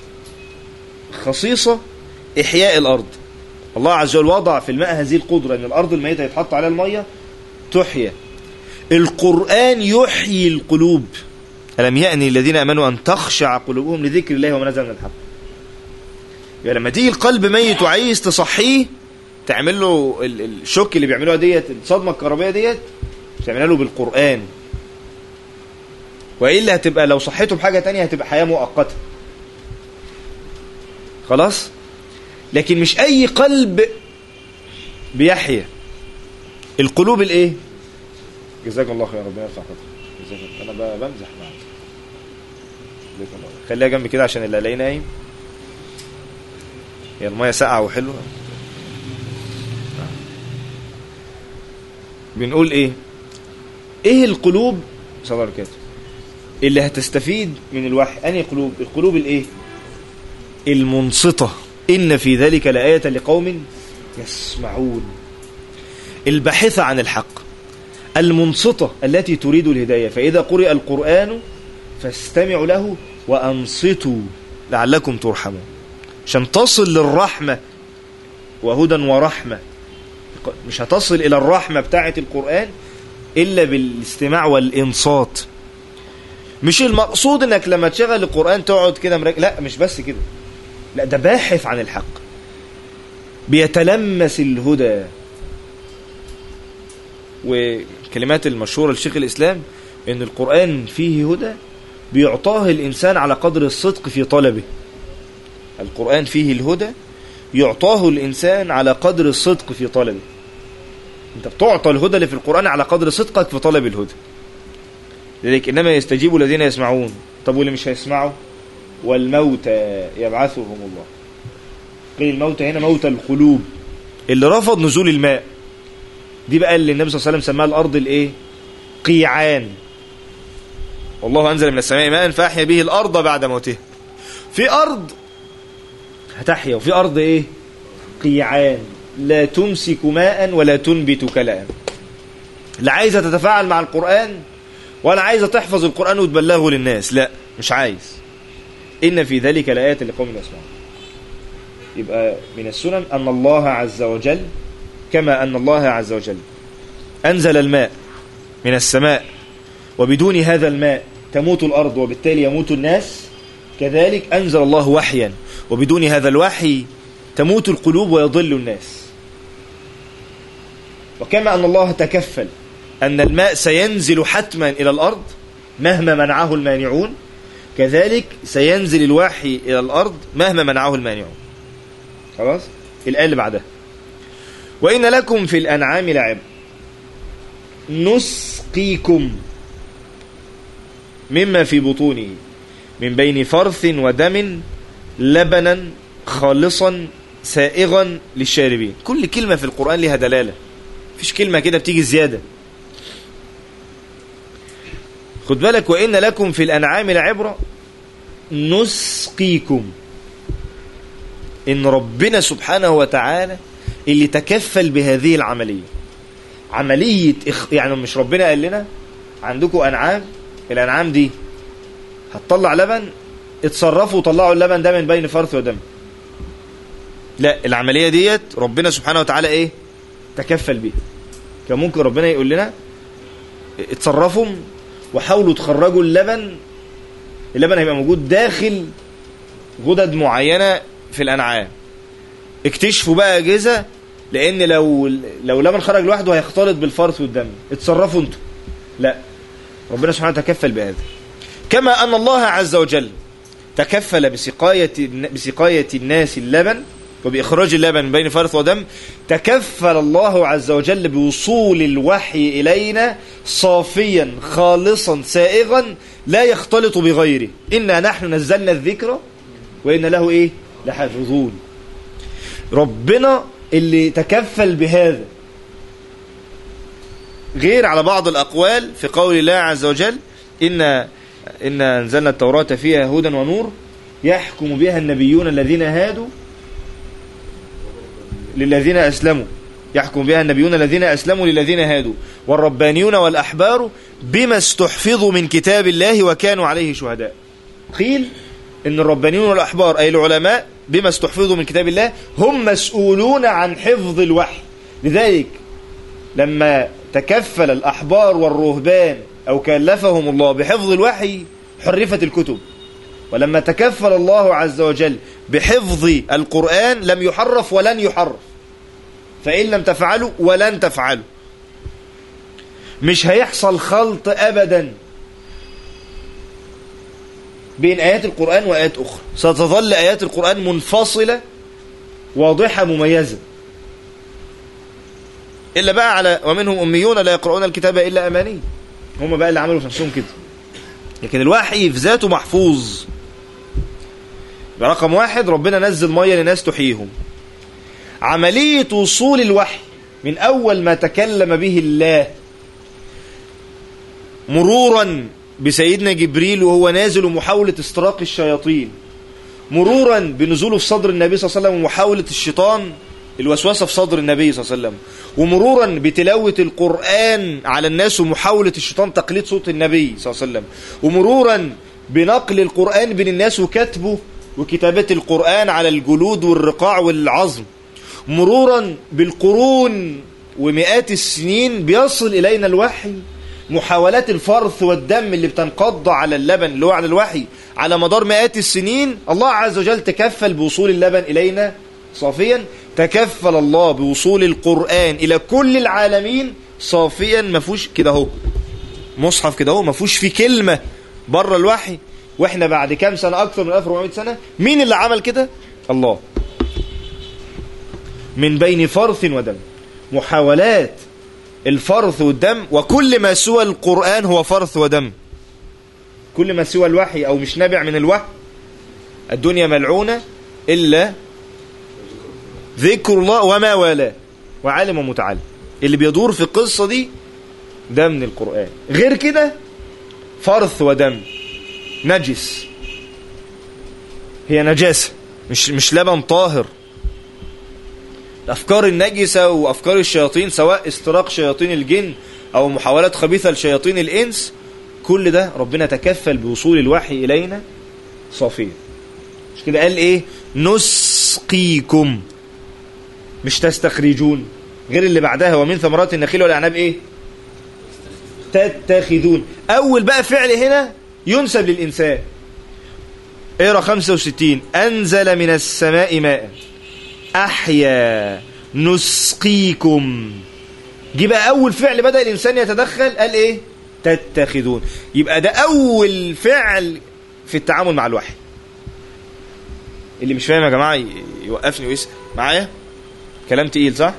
خصيصة إحياء الأرض الله عز وجل وضع في الماء هذه القدرة أن الأرض الميتة يتحط عليها المية تحيا القرآن يحيي القلوب ألم يأني الذين أمنوا أن تخشع قلوبهم لذكر الله وما نزل من الحق يعني لما تيجي القلب ميت وعايز تصحيه تعمل له الشوك اللي بيعملوها ديت الصدمة الكهربائية ديت تعملها له بالقرآن وإلا هتبقى لو صحيته بحاجة تانية هتبقى حياة مؤقتة خلاص لكن مش أي قلب بيحيا القلوب الايه جزاك الله خير ربنا يرفع قدرك جزاك الله انا بمزح معاك جزاك الله خليها جنبي كده عشان اللي الاقيه نايم هي الميه ساقعه وحلوه بنقول ايه ايه القلوب صلى الله عليه وسلم اللي هتستفيد من الوحي انهي قلوب القلوب الايه المنصته ان في ذلك لايه لقوم يسمعون الباحثه عن الحق المنصته التي تريد الهدايه فاذا قرئ القران فاستمعوا له وانصتوا لعلكم ترحمون عشان تصل للرحمه وهدى ورحمه مش هتصل الى الرحمه بتاعه القران الا بالاستماع والانصات مش المقصود انك لما تشغل القران تقعد كده مرك... لا مش بس كده لا ده باحث عن الحق بيتلمس الهدى وكلمات المشهورة لشيخ الإسلام إن القرآن فيه هدى بيعطاه الإنسان على قدر الصدق في طلبه القرآن فيه الهدى يعطاه الإنسان على قدر الصدق في طلبه أنت بتعطى الهدى اللي في القرآن على قدر صدقك في طلب الهدى لذلك إنما يستجيب الذين يسمعون طب واللي مش هيسمعوا والموتى يبعثهم الله قيل الموتى هنا موتى القلوب اللي رفض نزول الماء دي بقى اللي النبي صلى الله عليه وسلم سماها الارض الايه قيعان والله انزل من السماء ماء فاحيا به الارض بعد موتها في ارض هتحيا وفي ارض ايه قيعان لا تمسك ماء ولا تنبت كلام لا عايزه تتفاعل مع القران ولا عايزه تحفظ القران وتبلغه للناس لا مش عايز ان في ذلك لايات لقوم يسمعون يبقى من السنن ان الله عز وجل كما أن الله عز وجل أنزل الماء من السماء وبدون هذا الماء تموت الأرض وبالتالي يموت الناس كذلك أنزل الله وحيا وبدون هذا الوحي تموت القلوب ويضل الناس وكما أن الله تكفل أن الماء سينزل حتما إلى الأرض مهما منعه المانعون كذلك سينزل الوحي إلى الأرض مهما منعه المانعون خلاص الآية اللي بعدها وإن لكم في الأنعام لعب نسقيكم مما في بطونه من بين فرث ودم لبنا خالصا سائغا للشاربين كل كلمة في القرآن لها دلالة مفيش كلمة كده بتيجي زيادة خد بالك وإن لكم في الأنعام لعبرة نسقيكم إن ربنا سبحانه وتعالى اللي تكفل بهذه العملية عملية إخ... يعني مش ربنا قال لنا عندكم أنعام الأنعام دي هتطلع لبن اتصرفوا وطلعوا اللبن ده من بين فرث ودم لا العملية ديت ربنا سبحانه وتعالى ايه تكفل بيها كان ممكن ربنا يقول لنا اتصرفوا وحاولوا تخرجوا اللبن اللبن هيبقى موجود داخل غدد معينة في الأنعام اكتشفوا بقى أجهزة لأن لو لو لبن خرج لوحده هيختلط بالفرث والدم اتصرفوا انتوا لا ربنا سبحانه تكفل بهذا كما أن الله عز وجل تكفل بسقاية بسقاية الناس اللبن وبإخراج اللبن من بين فرث ودم تكفل الله عز وجل بوصول الوحي إلينا صافيا خالصا سائغا لا يختلط بغيره إنا نحن نزلنا الذكر وإن له إيه لحافظون ربنا اللي تكفل بهذا غير على بعض الأقوال في قول الله عز وجل إن إن أنزلنا التوراة فيها هدى ونور يحكم بها النبيون الذين هادوا للذين أسلموا يحكم بها النبيون الذين أسلموا للذين هادوا والربانيون والأحبار بما استحفظوا من كتاب الله وكانوا عليه شهداء قيل إن الربانيون والأحبار أي العلماء بما استحفظوا من كتاب الله هم مسؤولون عن حفظ الوحي لذلك لما تكفل الأحبار والرهبان أو كلفهم الله بحفظ الوحي حرفت الكتب ولما تكفل الله عز وجل بحفظ القرآن لم يحرف ولن يحرف فإن لم تفعلوا ولن تفعلوا مش هيحصل خلط أبدا بين آيات القرآن وآيات أخرى ستظل آيات القرآن منفصلة واضحة مميزة إلا بقى على ومنهم أميون لا يقرؤون الكتاب إلا أماني هم بقى اللي عملوا في نفسهم كده لكن الوحي في ذاته محفوظ رقم واحد ربنا نزل مية لناس تحييهم عملية وصول الوحي من أول ما تكلم به الله مرورا بسيدنا جبريل وهو نازل ومحاولة استراق الشياطين مرورا بنزوله في صدر النبي صلى الله عليه وسلم ومحاولة الشيطان الوسوسة في صدر النبي صلى الله عليه وسلم ومرورا بتلاوة القرآن على الناس ومحاولة الشيطان تقليد صوت النبي صلى الله عليه وسلم ومرورا بنقل القرآن بين الناس وكتبه وكتابة القرآن على الجلود والرقاع والعظم مرورا بالقرون ومئات السنين بيصل إلينا الوحي محاولات الفرث والدم اللي بتنقض على اللبن اللي هو على الوحي على مدار مئات السنين الله عز وجل تكفل بوصول اللبن إلينا صافيا تكفل الله بوصول القرآن إلى كل العالمين صافيا ما فيهوش كده اهو مصحف كده اهو ما فيهوش في كلمة بره الوحي واحنا بعد كام سنة أكثر من 1400 سنة مين اللي عمل كده الله من بين فرث ودم محاولات الفرث والدم وكل ما سوى القرآن هو فرث ودم كل ما سوى الوحي أو مش نابع من الوحي الدنيا ملعونة إلا ذكر الله وما والاه وعالم ومتعلم اللي بيدور في القصة دي ده من القرآن غير كده فرث ودم نجس هي نجاسة مش مش لبن طاهر الأفكار النجسة وأفكار الشياطين سواء استراق شياطين الجن أو محاولات خبيثة لشياطين الإنس كل ده ربنا تكفل بوصول الوحي إلينا صافيا مش كده قال إيه نسقيكم مش تستخرجون غير اللي بعدها ومن ثمرات النخيل والأعناب إيه تتخذون أول بقى فعل هنا ينسب للإنسان اقرا 65 أنزل من السماء ماء أحيا نسقيكم جه بقى أول فعل بدأ الإنسان يتدخل قال إيه تتخذون يبقى ده أول فعل في التعامل مع الوحي اللي مش فاهم يا جماعة يوقفني ويسأل معايا كلام تقيل صح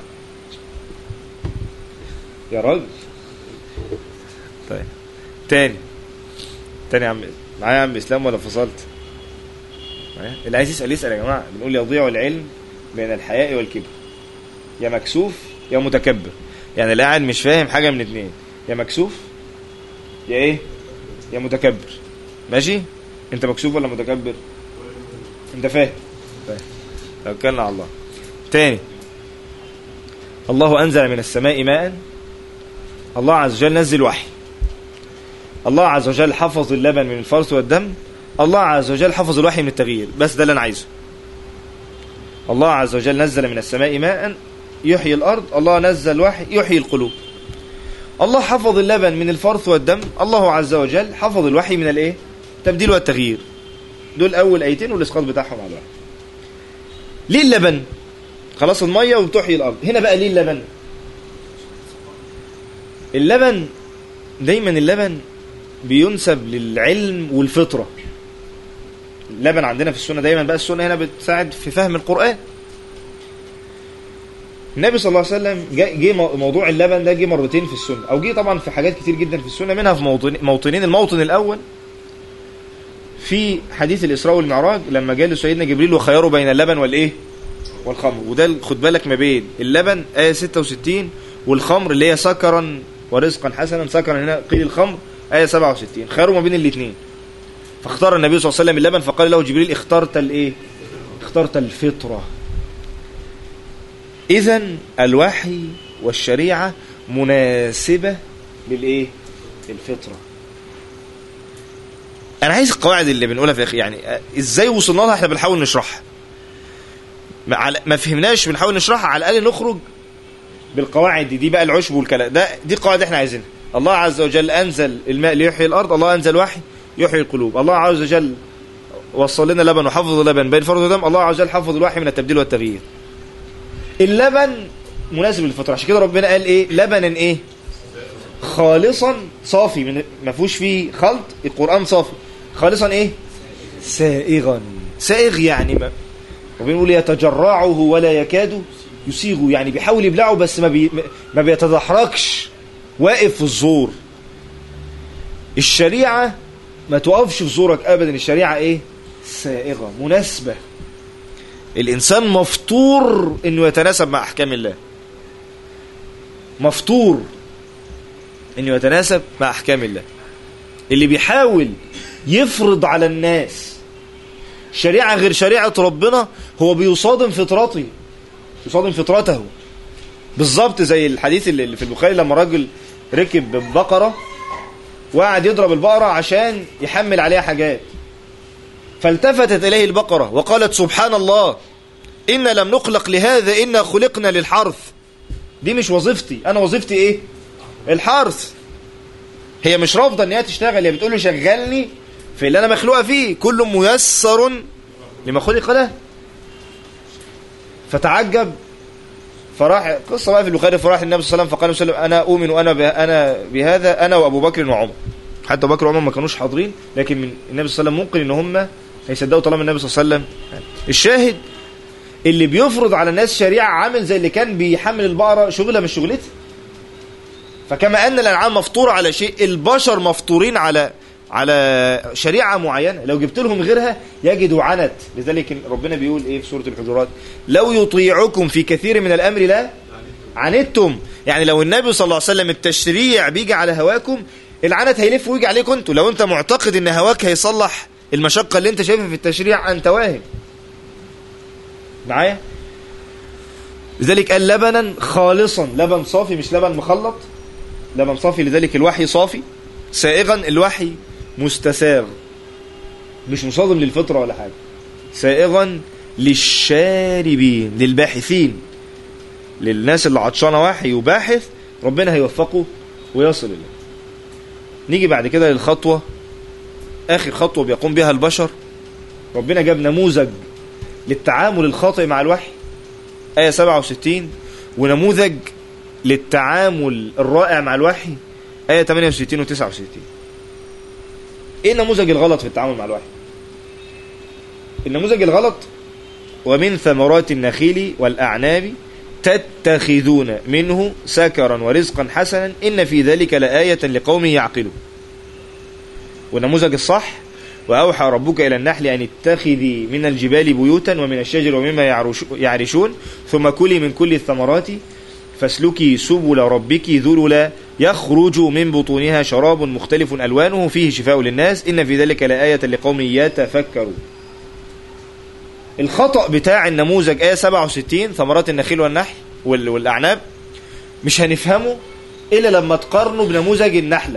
يا راجل طيب تاني تاني يا عم معايا يا عم اسلام ولا فصلت معايا؟ اللي عايز يسال يسال يا جماعه بنقول يضيع العلم بين الحياء والكبر يا مكسوف يا متكبر يعني اللي قاعد مش فاهم حاجه من اتنين يا مكسوف يا ايه يا متكبر ماشي انت مكسوف ولا متكبر انت فاهم فاهم توكلنا على الله تاني الله انزل من السماء ماء الله عز وجل نزل وحي الله عز وجل حفظ اللبن من الفرث والدم الله عز وجل حفظ الوحي من التغيير بس ده اللي انا عايزه الله عز وجل نزل من السماء ماء يحيي الارض الله نزل وحي يحيي القلوب الله حفظ اللبن من الفرث والدم الله عز وجل حفظ الوحي من الايه التبديل والتغيير دول اول ايتين والاسقاط بتاعهم على الوحي ليه اللبن خلاص الميه وبتحيي الارض هنا بقى ليه اللبن اللبن دايما اللبن بينسب للعلم والفطره اللبن عندنا في السنه دايما بقى السنه هنا بتساعد في فهم القران النبي صلى الله عليه وسلم جه جه مو- موضوع اللبن ده جه مرتين في السنه او جه طبعا في حاجات كتير جدا في السنه منها في موطن موطنين الموطن الاول في حديث الاسراء والمعراج لما جاء سيدنا جبريل وخيره بين اللبن والايه والخمر وده خد بالك ما بين اللبن ايه 66 والخمر اللي هي سكرا ورزقا حسنا سكرا هنا قيل الخمر ايه 67 خيره ما بين الاثنين فاختار النبي صلى الله عليه وسلم اللبن فقال له جبريل اخترت الايه اخترت الفطره اذا الوحي والشريعه مناسبه للايه للفطره انا عايز القواعد اللي بنقولها في الأخ- يعني آه، ازاي وصلنا لها احنا بنحاول نشرحها ما على- ما فهمناش بنحاول نشرحها على الاقل نخرج بالقواعد دي دي بقى العشب والكلام ده دي قواعد احنا عايزينها الله عز وجل انزل الماء ليحيي الارض الله انزل وحي يحيي القلوب الله عز وجل وصل لنا لبن وحفظ اللبن بين فرض ودم الله عز وجل حفظ الوحي من التبديل والتغيير اللبن مناسب للفطره عشان كده ربنا قال ايه لبنا ايه خالصا صافي من ما فيهوش فيه خلط القران صافي خالصا ايه سائغا سائغ يعني ما وبنقول يتجرعه ولا يكاد يسيغه يعني بيحاول يبلعه بس ما بي ما بيتدحرجش واقف في الزور الشريعه ما توقفش في زورك ابدا الشريعه ايه سائغه مناسبه الانسان مفطور انه يتناسب مع احكام الله مفطور انه يتناسب مع احكام الله اللي بيحاول يفرض على الناس شريعه غير شريعه ربنا هو بيصادم فطرته يصادم فطرته بالظبط زي الحديث اللي اللي في البخاري لما راجل ركب بقره وقعد يضرب البقره عشان يحمل عليها حاجات فالتفتت اليه البقره وقالت سبحان الله إن لم نخلق لهذا إنا خلقنا للحرث دي مش وظيفتي أنا وظيفتي إيه الحرث هي مش رافضة إن هي تشتغل هي بتقول له شغلني في اللي أنا مخلوقة فيه كل ميسر لما خلق له فتعجب فراح قصة بقى في البخاري فراح النبي صلى الله عليه وسلم فقال النبي صلى الله عليه وسلم أنا أؤمن وأنا به أنا بهذا أنا وأبو بكر وعمر حتى أبو بكر وعمر ما كانوش حاضرين لكن من النبي صلى الله عليه وسلم ممكن إن هم هيصدقوا طالما النبي صلى الله عليه وسلم الشاهد اللي بيفرض على الناس شريعة عامل زي اللي كان بيحمل البقرة شغلة مش شغلتها فكما أن الأنعام مفطورة على شيء البشر مفطورين على على شريعة معينة لو جبت لهم غيرها يجدوا عنت لذلك ربنا بيقول إيه في سورة الحجرات لو يطيعكم في كثير من الأمر لا عنتم يعني لو النبي صلى الله عليه وسلم التشريع بيجي على هواكم العنت هيلف ويجي عليكم انتوا لو انت معتقد ان هواك هيصلح المشقة اللي انت شايفها في التشريع انت واهم معايا لذلك قال لبنا خالصا لبن صافي مش لبن مخلط لبن صافي لذلك الوحي صافي سائغا الوحي مستساغ مش مصادم للفطرة ولا حاجة سائغا للشاربين للباحثين للناس اللي عطشانة وحي وباحث ربنا هيوفقه ويصل إليه نيجي بعد كده للخطوة آخر خطوة بيقوم بها البشر ربنا جاب نموذج للتعامل الخاطئ مع الوحي آية 67 ونموذج للتعامل الرائع مع الوحي آية 68 و 69 إيه النموذج الغلط في التعامل مع الوحي؟ النموذج الغلط ومن ثمرات النخيل والأعناب تتخذون منه سكرا ورزقا حسنا إن في ذلك لآية لقوم يعقلون والنموذج الصح وأوحى ربك إلى النحل أن اتخذي من الجبال بيوتا ومن الشجر ومما يعرش- يعرشون ثم كلي من كل الثمرات فاسلكي سبل ربك ذللا يخرج من بطونها شراب مختلف ألوانه فيه شفاء للناس إن في ذلك لآية لقوم يتفكرون الخطأ بتاع النموذج آية 67 ثمرات النخيل والنحل وال- والأعناب مش هنفهمه إلا لما تقارنه بنموذج النحلة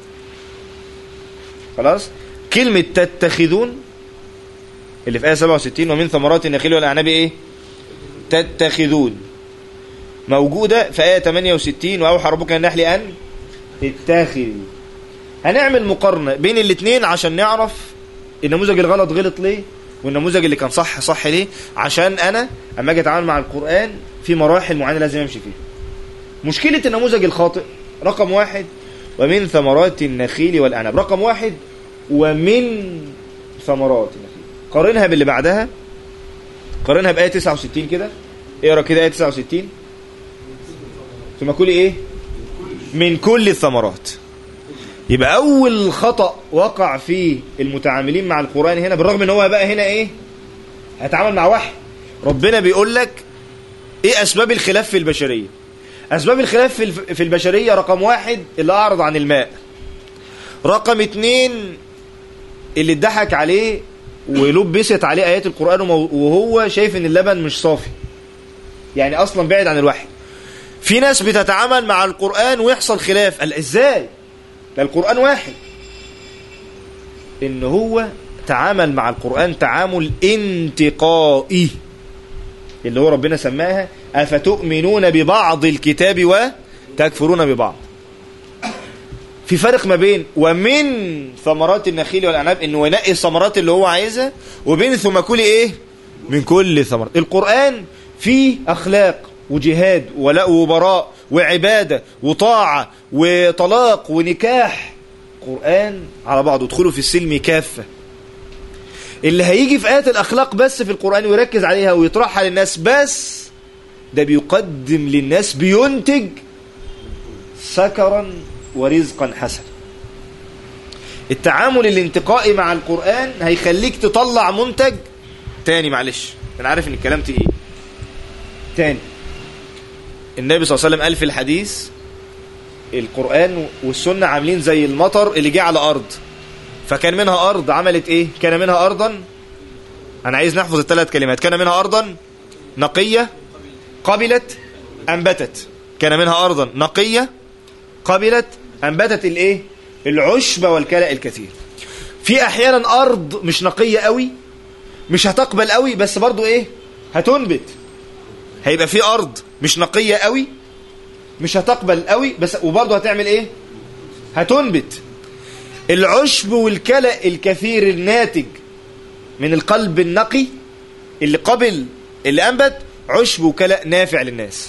خلاص كلمة تتخذون اللي في آية 67 ومن ثمرات النخيل والأعناب إيه تتخذون موجودة في آية 68 وأوحى ربك النحل أن اتخذي هنعمل مقارنة بين الاثنين عشان نعرف النموذج الغلط غلط ليه والنموذج اللي كان صح صح ليه عشان أنا أما أجي أتعامل مع القرآن في مراحل معينة لازم أمشي فيها مشكلة النموذج الخاطئ رقم واحد ومن ثمرات النخيل والأعناب رقم واحد ومن ثمرات النخيل قارنها باللي بعدها قارنها بآية 69 كده اقرا كده آية 69 ثم كل ايه من كل الثمرات يبقى اول خطأ وقع فيه المتعاملين مع القرآن هنا بالرغم ان هو بقى هنا ايه هيتعامل مع وحي ربنا بيقول لك ايه اسباب الخلاف في البشرية اسباب الخلاف في الف- في البشرية رقم واحد اللي اعرض عن الماء رقم اتنين اللي اتضحك عليه ولبست عليه ايات القرآن ومو- وهو شايف ان اللبن مش صافي يعني اصلا بعيد عن الوحي في ناس بتتعامل مع القرآن ويحصل خلاف قال ازاي ده القرآن واحد ان هو تعامل مع القرآن تعامل انتقائي اللي هو ربنا سماها أفتؤمنون ببعض الكتاب وتكفرون ببعض في فرق ما بين ومن ثمرات النخيل والأعناب انه ينقي الثمرات اللي هو عايزها وبين ثم كل ايه من كل ثمرات القرآن فيه أخلاق وجهاد ولاء وبراء وعبادة وطاعة وطلاق ونكاح قرآن على بعضه ادخلوا في السلم كافة اللي هيجي في آيات الأخلاق بس في القرآن ويركز عليها ويطرحها للناس بس ده بيقدم للناس بينتج سكرا ورزقا حسنا التعامل الانتقائي مع القرآن هيخليك تطلع منتج تاني معلش انا عارف ان الكلام تقيل تاني النبي صلى الله عليه وسلم قال في الحديث القرآن والسنة عاملين زي المطر اللي جه على أرض فكان منها أرض عملت إيه كان منها أرضا أنا عايز نحفظ الثلاث كلمات كان منها أرضا نقية قبلت أنبتت كان منها أرضا نقية قبلت أنبتت الإيه العشب والكلأ الكثير في أحيانا أرض مش نقية قوي مش هتقبل قوي بس برضو إيه هتنبت هيبقى في أرض مش نقية قوي مش هتقبل قوي بس وبرضه هتعمل ايه هتنبت العشب والكلأ الكثير الناتج من القلب النقي اللي قبل اللي انبت عشب وكلأ نافع للناس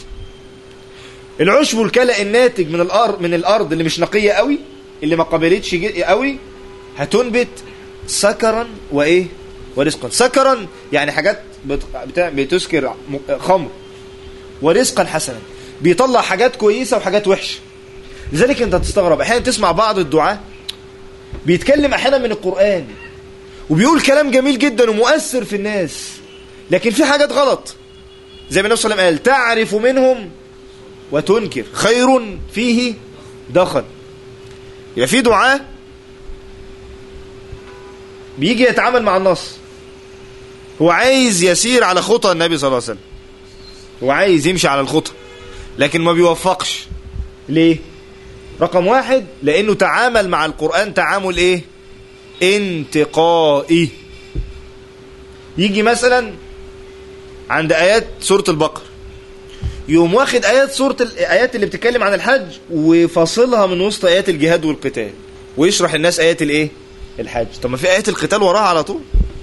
العشب والكلأ الناتج من الارض من الارض اللي مش نقيه قوي اللي ما قبلتش جي- قوي هتنبت سكرا وايه ورزقا سكرا يعني حاجات بت- بتاع- بتسكر م- خمر ورزقا حسنا بيطلع حاجات كويسة وحاجات وحشة لذلك انت تستغرب احيانا تسمع بعض الدعاة بيتكلم احيانا من القرآن وبيقول كلام جميل جدا ومؤثر في الناس لكن في حاجات غلط زي ما النبي صلى الله عليه وسلم قال تعرف منهم وتنكر خير فيه دخل يبقى في دعاة بيجي يتعامل مع النص هو عايز يسير على خطى النبي صلى الله عليه وسلم هو عايز يمشي على الخطى لكن ما بيوفقش ليه رقم واحد لانه تعامل مع القرآن تعامل ايه انتقائي يجي مثلا عند ايات سورة البقر يقوم واخد ايات سورة الايات اللي بتتكلم عن الحج وفاصلها من وسط ايات الجهاد والقتال ويشرح الناس ايات الايه الحج طب ما في ايات القتال وراها على طول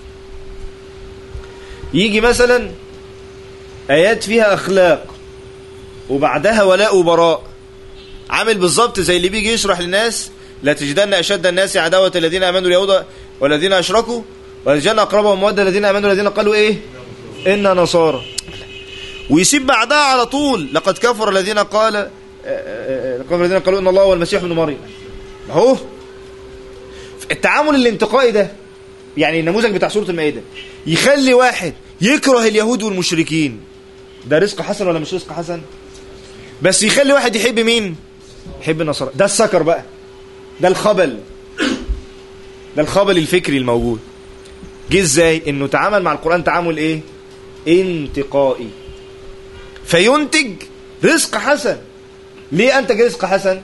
يجي مثلا ايات فيها اخلاق وبعدها ولاء وبراء عامل بالظبط زي اللي بيجي يشرح للناس لا تجدن اشد الناس عداوه الذين امنوا اليهود والذين اشركوا ولتجدن اقربهم موده الذين امنوا الذين قالوا ايه انا نصارى ويسيب بعدها على طول لقد كفر الذين قال آه، آه، آه، كفر الذين قالوا ان الله هو المسيح ابن مريم اهو التعامل الانتقائي ده يعني النموذج بتاع سورة المائدة يخلي واحد يكره اليهود والمشركين ده رزق حسن ولا مش رزق حسن بس يخلي واحد يحب مين يحب النصارى ده السكر بقى ده الخبل ده الخبل الفكري الموجود جه ازاي انه تعامل مع القرآن تعامل ايه انتقائي فينتج رزق حسن ليه انتج رزق حسن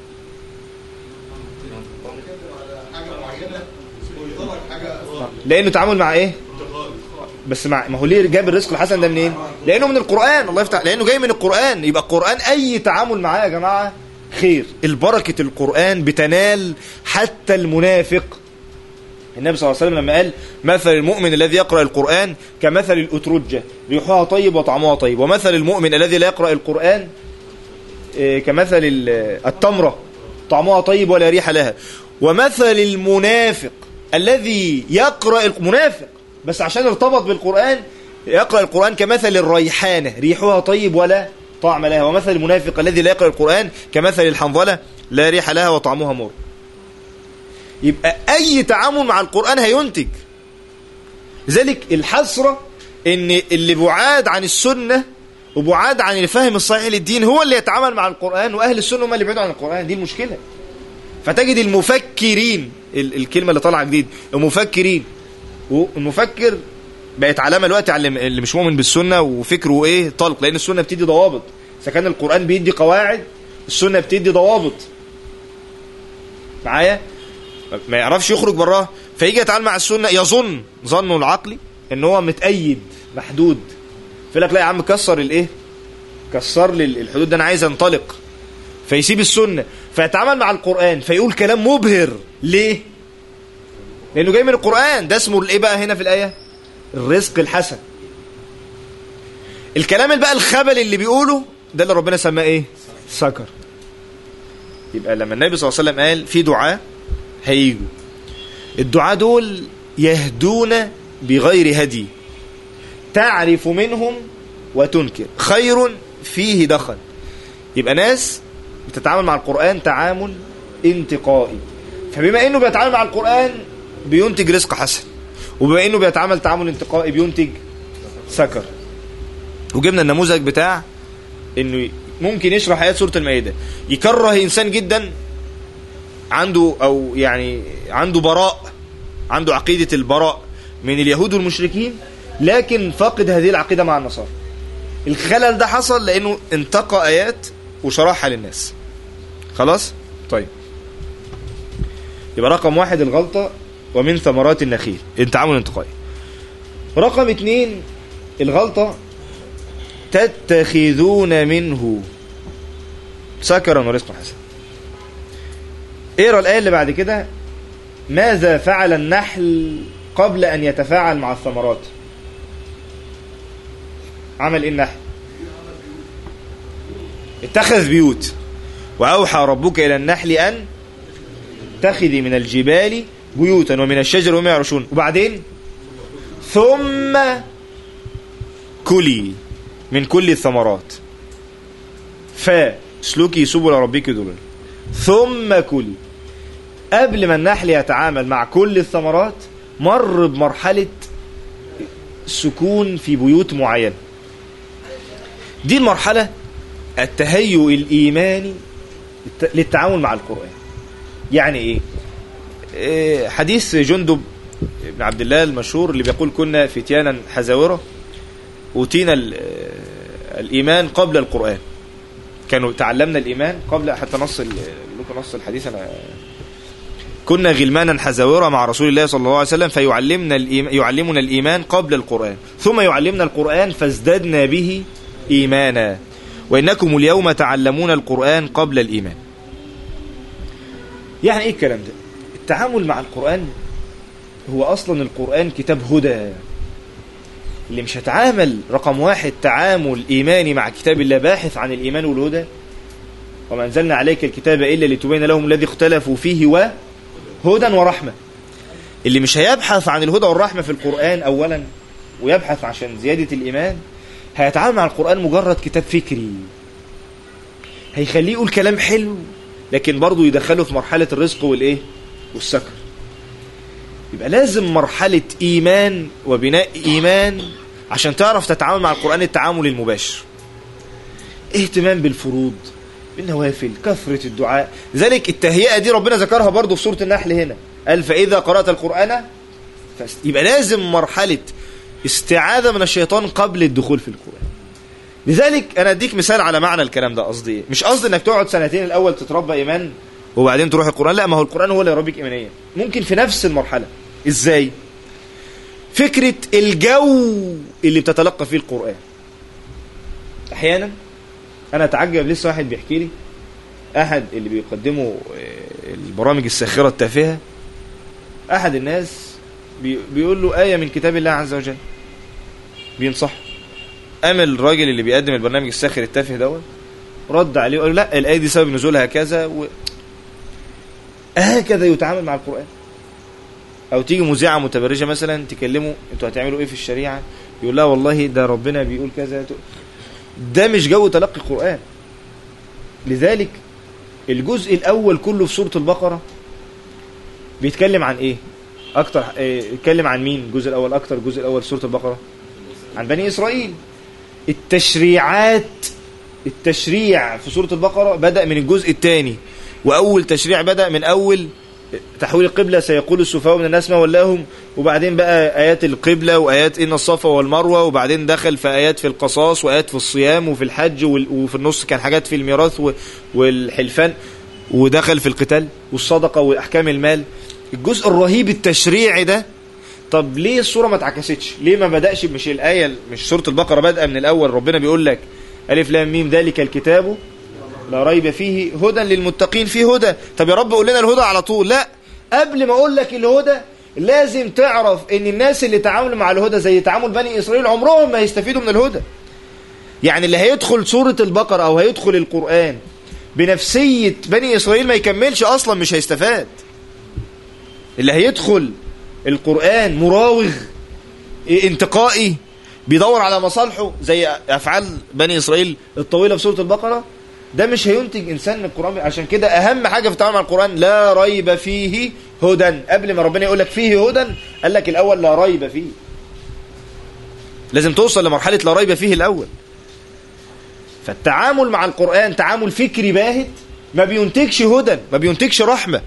لانه تعامل مع ايه بس مع ما هو ليه جاب الرزق الحسن ده منين لانه من القران الله يفتح لانه جاي من القران يبقى القران اي تعامل معاه يا جماعه خير البركه القران بتنال حتى المنافق النبي صلى الله عليه وسلم لما قال مثل المؤمن الذي يقرأ القرآن كمثل الأترجة ريحها طيب وطعمها طيب ومثل المؤمن الذي لا يقرأ القرآن إيه، كمثل ال- التمرة طعمها طيب ولا ريح لها ومثل المنافق الذي يقرأ المنافق بس عشان ارتبط بالقرآن يقرأ القرآن كمثل الريحانة ريحها طيب ولا طعم لها ومثل المنافق الذي لا يقرأ القرآن كمثل الحنظلة لا ريح لها وطعمها مر يبقى أي تعامل مع القرآن هينتج لذلك الحسرة ان اللي بعاد عن السنة وبعاد عن الفهم الصحيح للدين هو اللي يتعامل مع القرآن وأهل السنة هم اللي يبعدوا عن القرآن دي المشكلة فتجد المفكرين ال- الكلمة اللي طالعة جديد المفكرين والمفكر بقت علامة دلوقتي على اللي- اللي مش مؤمن بالسنة وفكره ايه طلق لأن السنة بتدي ضوابط إذا كان القرآن بيدي قواعد السنة بتدي ضوابط معايا ما يعرفش يخرج براها فيجي يتعامل مع السنة يظن ظنه العقلي ان هو متأيد محدود فيقول لك لا يا عم كسر الايه كسر لي الحدود ده انا عايز انطلق فيسيب السنة فيتعامل مع القرآن فيقول كلام مبهر ليه لانه جاي من القرآن ده اسمه الايه بقى هنا في الآية الرزق الحسن الكلام اللي بقى الخبل اللي بيقوله ده اللي ربنا سماه ايه سكر يبقى لما النبي صلى الله عليه وسلم قال في دعاء هيجوا الدعاء دول يهدون بغير هدي تعرف منهم وتنكر خير فيه دخل يبقى ناس بتتعامل مع القرآن تعامل انتقائي فبما انه بيتعامل مع القرآن بينتج رزق حسن وبما انه بيتعامل تعامل انتقائي بينتج سكر وجبنا النموذج بتاع انه ممكن يشرح ايات سوره المائده يكره انسان جدا عنده او يعني عنده براء عنده عقيده البراء من اليهود والمشركين لكن فقد هذه العقيده مع النصارى الخلل ده حصل لانه انتقى ايات وشرحها للناس خلاص طيب يبقى رقم واحد الغلطه ومن ثمرات النخيل التعامل الانتقائي رقم اتنين الغلطه تتخذون منه سكرا ورزقا حسنا اقرا الايه اللي بعد كده ماذا فعل النحل قبل ان يتفاعل مع الثمرات عمل ايه النحل اتخذ بيوت واوحى ربك الى النحل ان اتخذي من الجبال بيوتا ومن الشجر وما يعرشون وبعدين ثم كلي من كل الثمرات فاسلكي سبل ربك ذللا ثم كلي قبل ما النحل يتعامل مع كل الثمرات مر بمرحلة سكون في بيوت معينة دي المرحلة التهيؤ الإيماني للتعامل مع القرآن يعني إيه؟ إيه حديث جندب بن عبد الله المشهور اللي بيقول كنا فتيانا حزاورة أوتينا الإيمان قبل القرآن كانوا تعلمنا الإيمان قبل حتى نص لكم نص الحديث أنا كنا غلمانا حزاورة مع رسول الله صلى الله عليه وسلم فيعلمنا الإيمان يعلمنا الإيمان قبل القرآن ثم يعلمنا القرآن فازددنا به إيمانا وإنكم اليوم تعلمون القرآن قبل الإيمان يعني إيه الكلام ده التعامل مع القرآن هو أصلا القرآن كتاب هدى اللي مش هتعامل رقم واحد تعامل إيماني مع كتاب الله باحث عن الإيمان والهدى وما أنزلنا عليك الكتاب إلا لتبين لهم الذي اختلفوا فيه وهدى ورحمة اللي مش هيبحث عن الهدى والرحمة في القرآن أولا ويبحث عشان زيادة الإيمان هيتعامل مع القرآن مجرد كتاب فكري هيخليه يقول كلام حلو لكن برضه يدخله في مرحلة الرزق والإيه والسكر يبقى لازم مرحلة إيمان وبناء إيمان عشان تعرف تتعامل مع القرآن التعامل المباشر اهتمام بالفروض بالنوافل كثرة الدعاء لذلك التهيئة دي ربنا ذكرها برضو في سورة النحل هنا قال فإذا قرأت القرآن فاست... يبقى لازم مرحلة استعاذة من الشيطان قبل الدخول في القرآن لذلك أنا أديك مثال على معنى الكلام ده قصدي إيه مش قصدي إنك تقعد سنتين الأول تتربى إيمان وبعدين تروح القرآن لا ما هو القرآن هو اللي يربيك إيمانيا ممكن في نفس المرحلة إزاي فكرة الجو اللي بتتلقى فيه القرآن أحيانا أنا أتعجب لسه واحد بيحكي لي أحد اللي بيقدموا آه، البرامج الساخرة التافهة أحد الناس بي- بيقول له آية من كتاب الله عز وجل بينصح قام الراجل اللي بيقدم البرنامج الساخر التافه دوت رد عليه وقال له لا الآية دي سبب نزولها كذا و... هكذا يتعامل مع القرآن او تيجي مذيعه متبرجه مثلا تكلمه انتوا هتعملوا ايه في الشريعه يقول لها والله ده ربنا بيقول كذا ده مش جو تلقي القران لذلك الجزء الاول كله في سوره البقره بيتكلم عن ايه اكتر إيه، يتكلم عن مين الجزء الاول اكتر الجزء الاول في سوره البقره عن بني اسرائيل التشريعات التشريع في سوره البقره بدا من الجزء الثاني واول تشريع بدا من اول تحويل القبلة سيقول السفهاء من الناس ما ولاهم وبعدين بقى آيات القبلة وآيات إن الصفا والمروة وبعدين دخل في آيات في القصاص وآيات في الصيام وفي الحج وال- وفي النص كان حاجات في الميراث و- والحلفان ودخل في القتال والصدقة وأحكام المال الجزء الرهيب التشريعي ده طب ليه الصورة ما اتعكستش ليه ما بدأش مش الآية مش سورة البقرة بادئة من الأول ربنا بيقول لك ألف لام ميم ذلك الكتاب لا ريب فيه هدى للمتقين فيه هدى طب يا رب قول لنا الهدى على طول لا قبل ما اقول لك الهدى لازم تعرف ان الناس اللي تعاملوا مع الهدى زي تعامل بني اسرائيل عمرهم ما يستفيدوا من الهدى يعني اللي هيدخل سورة البقرة او هيدخل القرآن بنفسية بني اسرائيل ما يكملش اصلا مش هيستفاد اللي هيدخل القرآن مراوغ انتقائي بيدور على مصالحه زي افعال بني اسرائيل الطويله في سوره البقره ده مش هينتج انسان من القران عشان كده اهم حاجه في التعامل مع القران لا ريب فيه هدى قبل ما ربنا يقول لك فيه هدى قال لك الاول لا ريب فيه لازم توصل لمرحله لا ريب فيه الاول فالتعامل مع القران تعامل فكري باهت ما بينتجش هدى ما بينتجش رحمه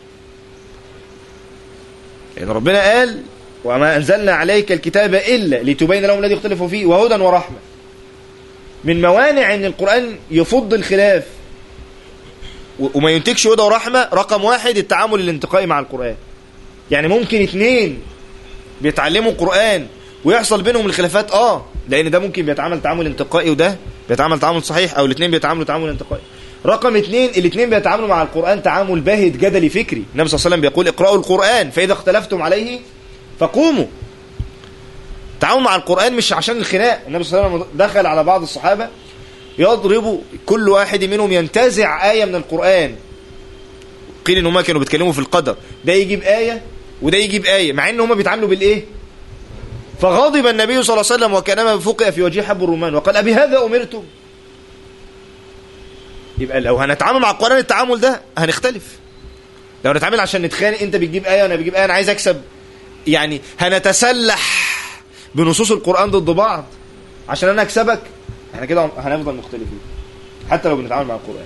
يعني ربنا قال وما أنزلنا عليك الكتاب إلا لتبين لهم الذي يختلفوا فيه وهدى ورحمة من موانع أن القرآن يفض الخلاف و- وما ينتجش هدى ورحمة رقم واحد التعامل الانتقائي مع القرآن يعني ممكن اتنين بيتعلموا قرآن ويحصل بينهم الخلافات اه لان ده ممكن بيتعامل تعامل انتقائي وده بيتعامل تعامل صحيح او الاثنين بيتعاملوا تعامل انتقائي رقم اثنين الاثنين بيتعاملوا مع القرآن تعامل باهت جدلي فكري النبي صلى الله عليه وسلم بيقول اقرأوا القرآن فإذا اختلفتم عليه فقوموا التعامل مع القرآن مش عشان الخناق النبي صلى الله عليه وسلم دخل على بعض الصحابة يضرب كل واحد منهم ينتزع آية من القرآن قيل ان هم كانوا بيتكلموا في القدر ده يجيب آية وده يجيب آية مع ان هم بيتعاملوا بالايه فغضب النبي صلى الله عليه وسلم وكانما فقئ في وجهه حب الرمان وقال أبهذا أمرتم يبقى لو هنتعامل مع القرآن التعامل ده هنختلف لو هنتعامل عشان نتخانق انت بتجيب آية وانا بجيب آية انا عايز اكسب يعني هنتسلح بنصوص القرآن ضد بعض عشان انا اكسبك احنا كده هنفضل مختلفين حتى لو بنتعامل مع القرآن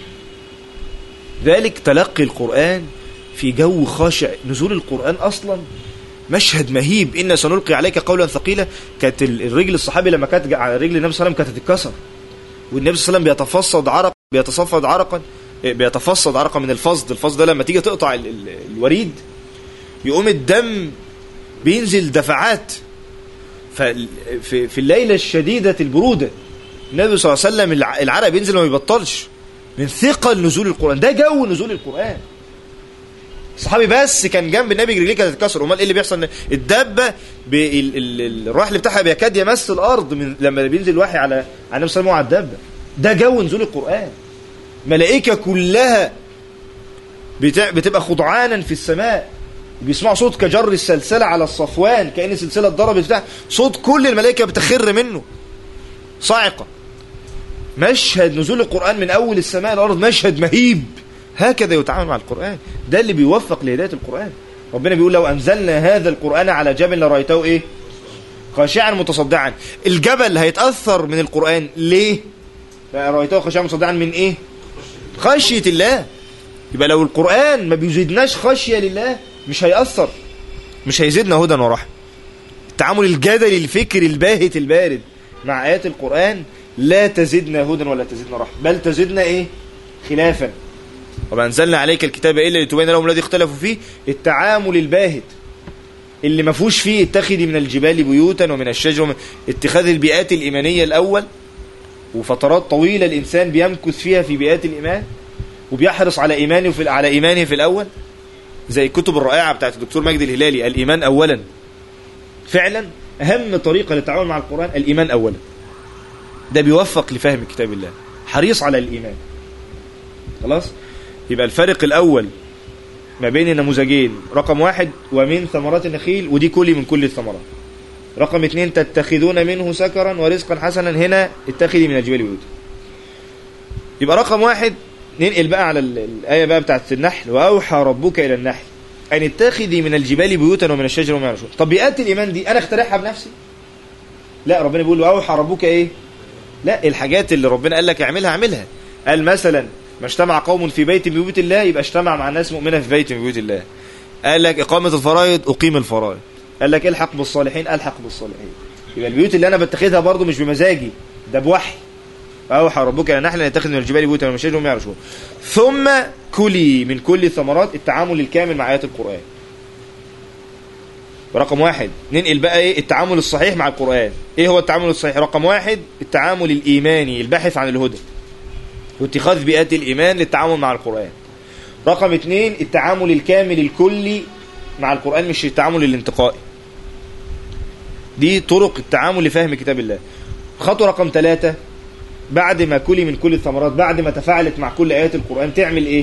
ذلك تلقي القرآن في جو خاشع نزول القرآن أصلا مشهد مهيب إن سنلقي عليك قولا ثقيلا كانت الرجل الصحابي لما كانت على رجل النبي صلى الله عليه وسلم كانت تتكسر والنبي صلى الله عليه وسلم بيتفصد عرق بيتصفد عرقا بيتفصد عرقا من الفصد الفصد ده لما تيجي تقطع ال- ال- الوريد يقوم الدم بينزل دفعات ففي في الليلة الشديدة البرودة النبي صلى الله عليه وسلم الع- العرق بينزل ما بيبطلش من ثقل نزول القرآن ده جو نزول القرآن صحابي بس كان جنب النبي رجليه كانت تتكسر امال ايه اللي بيحصل الدابه بال- ال- ال- الرحل بتاعها بيكاد يمس الارض من لما بينزل الوحي على على النبي صلى الله عليه وسلم على الدابه ده جو نزول القران ملائكه كلها بتع- بتبقى خضعانا في السماء بيسمعوا صوت كجر السلسله على الصفوان كان سلسله ضربت بتاع صوت كل الملائكه بتخر منه صاعقه مشهد نزول القرآن من أول السماء إلى الأرض مشهد مهيب هكذا يتعامل مع القرآن ده اللي بيوفق لهداية القرآن ربنا بيقول لو انزلنا هذا القران على جبل لرايته ايه خاشعا متصدعا الجبل هيتاثر من القران ليه رايته خاشعا متصدعا من ايه خشيه الله يبقى لو القران ما بيزيدناش خشيه لله مش هيأثر مش هيزيدنا هدى ورحمه التعامل الجدلي الفكري الباهت البارد مع آيات القرآن لا تزدنا هدى ولا تزدنا رحمة بل تزدنا إيه خلافا وما أنزلنا عليك الكتاب إلا لتبين لهم الذي اختلفوا فيه التعامل الباهت اللي ما فيهوش فيه اتخذي من الجبال بيوتا ومن الشجر ومن اتخاذ البيئات الإيمانية الأول وفترات طويلة الإنسان بيمكث فيها في بيئات الإيمان وبيحرص على إيمانه في على إيمانه في الأول زي الكتب الرائعة بتاعت الدكتور مجدي الهلالي الإيمان أولا فعلا أهم طريقة للتعامل مع القرآن الإيمان أولا ده بيوفق لفهم كتاب الله حريص على الإيمان خلاص يبقى الفرق الأول ما بين النموذجين رقم واحد ومن ثمرات النخيل ودي كلي من كل الثمرات رقم اثنين تتخذون منه سكرا ورزقا حسنا هنا اتخذي من الجبال بيوتا يبقى رقم واحد ننقل بقى على الآية بقى بتاعت النحل وأوحى ربك إلى النحل أن اتخذي من الجبال بيوتا ومن الشجر وما يعرشون طب بيئات الإيمان دي أنا اخترعها بنفسي لا ربنا بيقول وأوحى ربك إيه لا الحاجات اللي ربنا قال لك اعملها اعملها قال مثلا ما اجتمع قوم في بيت من بيوت الله يبقى اجتمع مع ناس مؤمنة في بيت من بيوت الله قال لك إقامة الفرائض أقيم الفرائض قال لك الحق بالصالحين الحق بالصالحين يبقى البيوت اللي أنا بتخذها برضو مش بمزاجي ده بوحي أوحى ربك إلى نحل يتخذ من الجبال بيوتا ومن الشجر وما يعرشون ثم كلي من كل الثمرات التعامل الكامل مع آيات القرآن رقم واحد ننقل بقى ايه التعامل الصحيح مع القرآن ايه هو التعامل الصحيح رقم واحد التعامل الإيماني الباحث عن الهدى واتخاذ بيئات الإيمان للتعامل مع القرآن رقم اتنين التعامل الكامل الكلي مع القرآن مش التعامل الانتقائي دي طرق التعامل لفهم كتاب الله خطوة رقم ثلاثة بعد ما كلي من كل الثمرات بعد ما تفاعلت مع كل آيات القرآن تعمل ايه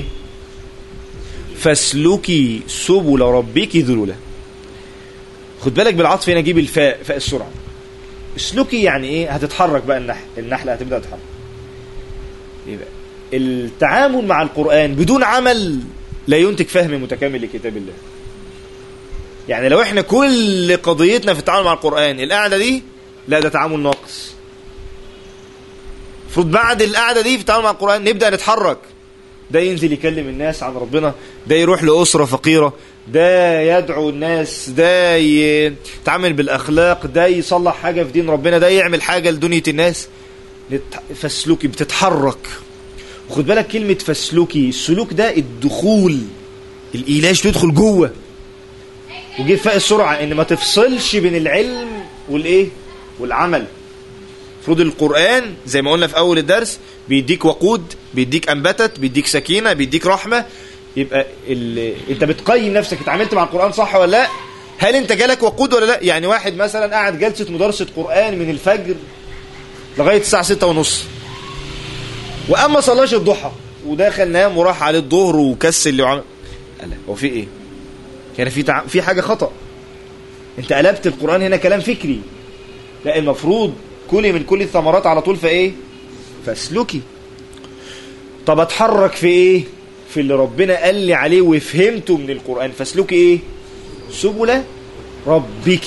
فاسلكي سبل ربك ذلولا خد بالك بالعطف هنا جيب الفاء فاء السرعة اسلكي يعني ايه هتتحرك بقى النحل النحلة هتبدأ تتحرك يبقى التعامل مع القرآن بدون عمل لا ينتج فهم متكامل لكتاب الله يعني لو احنا كل قضيتنا في التعامل مع القرآن القعدة دي لا ده تعامل ناقص المفروض بعد القعدة دي في التعامل مع القرآن نبدأ نتحرك ده ينزل يكلم الناس عن ربنا ده يروح لأسرة فقيرة ده يدعو الناس ده يتعامل بالأخلاق ده يصلح حاجة في دين ربنا ده يعمل حاجة لدنيا الناس فسلوكي بتتحرك وخد بالك كلمة فسلوكي السلوك ده الدخول الإيلاج تدخل جوه وجيب فاء السرعة ان ما تفصلش بين العلم والايه والعمل المفروض القرآن زي ما قلنا في أول الدرس بيديك وقود بيديك أنبتت بيديك سكينة بيديك رحمة يبقى ال... انت بتقيم نفسك اتعاملت مع القرآن صح ولا لا هل انت جالك وقود ولا لا يعني واحد مثلا قاعد جلسة مدرسة قرآن من الفجر لغاية الساعة ستة ونص وأما صلاش الضحى ودخل نام وراح عليه الظهر وكسل اللي وعمل لا هو في ايه يعني في تع... في حاجة خطأ انت قلبت القرآن هنا كلام فكري لا المفروض كلي من كل الثمرات على طول في ايه فاسلكي طب اتحرك في ايه في اللي ربنا قال لي عليه وفهمته من القرآن فاسلكي ايه سبل ربك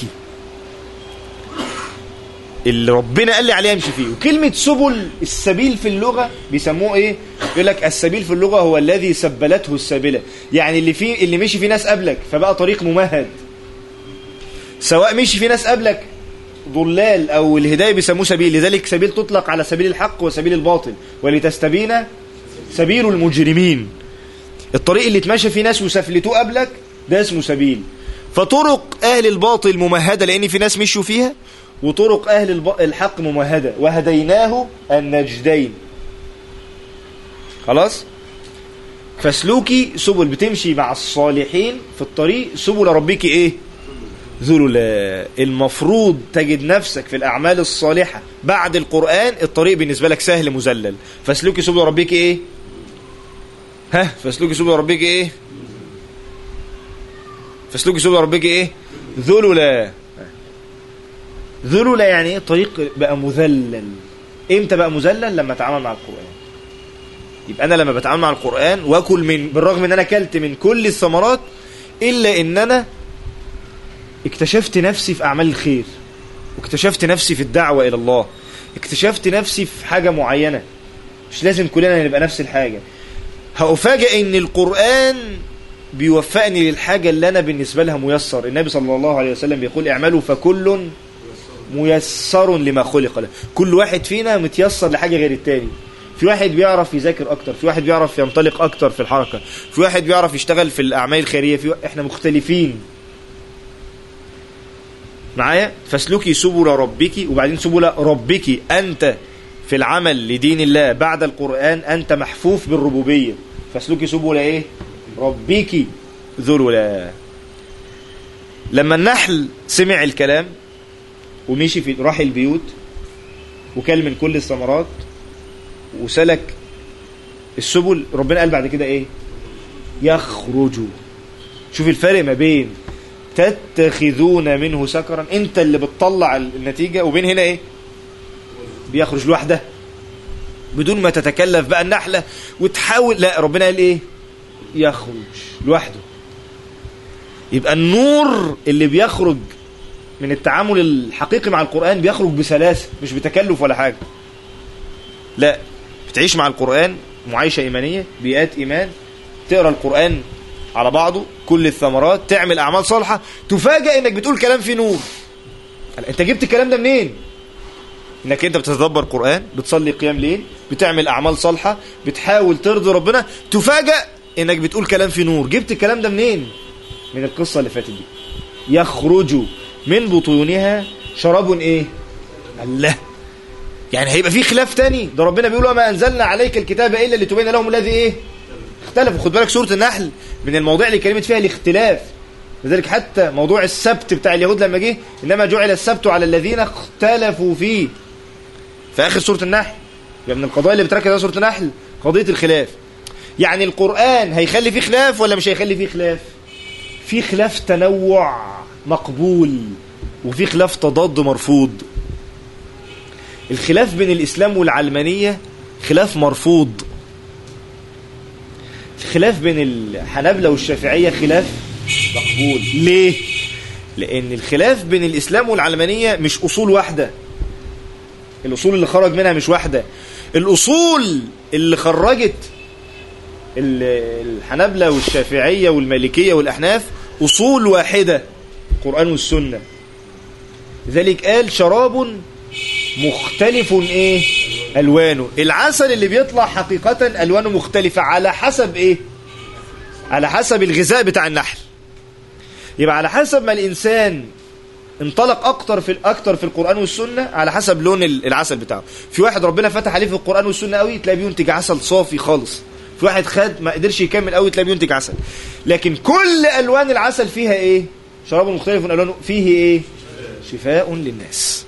اللي ربنا قال لي عليه امشي فيه وكلمة سبل السبيل في اللغة بيسموه ايه يقول لك السبيل في اللغة هو الذي سبلته السابلة يعني اللي فيه اللي مشي فيه ناس قبلك فبقى طريق ممهد سواء مشي فيه ناس قبلك ضلال او الهدايه بيسموه سبيل لذلك سبيل تطلق على سبيل الحق وسبيل الباطل ولتستبين سبيل المجرمين الطريق اللي اتمشى فيه ناس وسفلتوه قبلك ده اسمه سبيل فطرق اهل الباطل ممهده لان في ناس مشوا فيها وطرق اهل الب... الحق ممهده وهديناه النجدين خلاص فسلوكي سبل بتمشي مع الصالحين في الطريق سبل ربك ايه ذللا المفروض تجد نفسك في الأعمال الصالحة بعد القرآن الطريق بالنسبة لك سهل مذلل فاسلوكي سبل ربك ايه ها فاسلوكي سبل ربك ايه فاسلوكي سبل ربك ايه ذللا ذللا يعني ايه الطريق بقى مذلل امتى بقى مذلل لما اتعامل مع القرآن يبقى انا لما بتعامل مع القرآن واكل من بالرغم ان انا اكلت من كل الثمرات إلا إن أنا اكتشفت نفسي في أعمال الخير واكتشفت نفسي في الدعوة إلى الله اكتشفت نفسي في حاجة معينة مش لازم كلنا نبقى نفس الحاجة هأفاجئ إن القرآن بيوفقني للحاجة اللي أنا بالنسبة لها ميسر النبي صلى الله عليه وسلم بيقول اعملوا فكل ميسر لما خلق له كل واحد فينا متيسر لحاجة غير التاني في واحد بيعرف يذاكر اكتر في واحد بيعرف ينطلق اكتر في الحركة في واحد بيعرف يشتغل في الاعمال الخيرية في واحد احنا مختلفين معايا فاسلكي سبل ربك وبعدين سبل ربك انت في العمل لدين الله بعد القرآن انت محفوف بالربوبية فاسلكي سبل ايه ربك ذللا لما النحل سمع الكلام ومشي في راح البيوت وكل من كل الثمرات وسلك السبل ربنا قال بعد كده ايه يخرجوا شوف الفرق ما بين تتخذون منه سكرا انت اللي بتطلع النتيجة وبين هنا ايه بيخرج لوحده بدون ما تتكلف بقى النحلة وتحاول لا ربنا قال ايه يخرج لوحده يبقى النور اللي بيخرج من التعامل الحقيقي مع القرآن بيخرج بسلاسة مش بتكلف ولا حاجة لا بتعيش مع القرآن معايشة إيمانية بيئات إيمان تقرأ القرآن على بعضه كل الثمرات تعمل أعمال صالحة تفاجأ إنك بتقول كلام فيه نور أنت جبت الكلام ده منين إنك أنت بتتدبر قرآن بتصلي قيام ليل بتعمل أعمال صالحة بتحاول ترضي ربنا تفاجأ إنك بتقول كلام فيه نور جبت الكلام ده منين من القصة اللي فاتت دي يخرج من بطونها شراب ايه الله يعني هيبقى في خلاف تاني ده ربنا بيقول وما انزلنا عليك الكتاب الا لتبين لهم الذي ايه اختلفوا خد بالك سوره النحل من المواضيع اللي كلمت فيها الاختلاف لذلك حتى موضوع السبت بتاع اليهود لما جه انما جعل السبت على الذين اختلفوا فيه في اخر سوره النحل يعني من القضايا اللي بتركز على سوره النحل قضيه الخلاف يعني القران هيخلي فيه خلاف ولا مش هيخلي فيه خلاف في خلاف تنوع مقبول وفي خلاف تضاد مرفوض الخلاف بين الإسلام والعلمانية خلاف مرفوض الخلاف بين الحنابلة والشافعية خلاف مقبول ليه؟ لأن الخلاف بين الإسلام والعلمانية مش أصول واحدة الأصول اللي خرج منها مش واحدة الأصول اللي خرجت الحنابلة والشافعية والمالكية والأحناف أصول واحدة القرآن والسنة ذلك قال شراب مختلف ايه الوانه العسل اللي بيطلع حقيقة الوانه مختلفة على حسب ايه على حسب الغذاء بتاع النحل يبقى على حسب ما الانسان انطلق اكتر في اكتر في القرآن والسنة على حسب لون العسل بتاعه في واحد ربنا فتح عليه في القرآن والسنة قوي تلاقيه بينتج عسل صافي خالص في واحد خد ما قدرش يكمل قوي تلاقيه بينتج عسل لكن كل الوان العسل فيها ايه شراب مختلف من الوانه فيه ايه شفاء للناس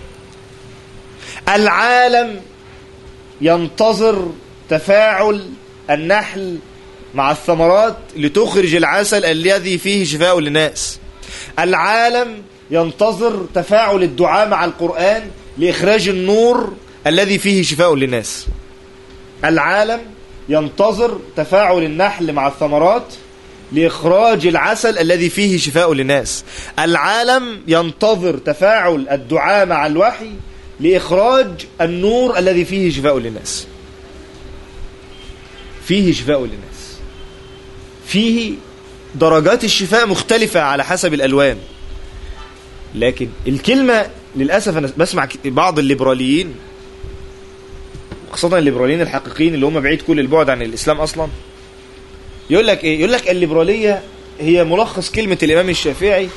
العالم ينتظر تفاعل النحل مع الثمرات لتخرج العسل الذي فيه شفاء للناس العالم ينتظر تفاعل الدعاء مع القرآن لإخراج النور الذي فيه شفاء للناس العالم ينتظر تفاعل النحل مع الثمرات لإخراج العسل الذي فيه شفاء للناس العالم ينتظر تفاعل الدعاء مع الوحي لإخراج النور الذي فيه شفاء للناس فيه شفاء للناس فيه درجات الشفاء مختلفة على حسب الألوان لكن الكلمة للأسف أنا بسمع بعض الليبراليين خاصة الليبراليين الحقيقيين اللي هم بعيد كل البعد عن الإسلام أصلا يقول لك إيه يقول لك الليبرالية هي ملخص كلمة الإمام الشافعي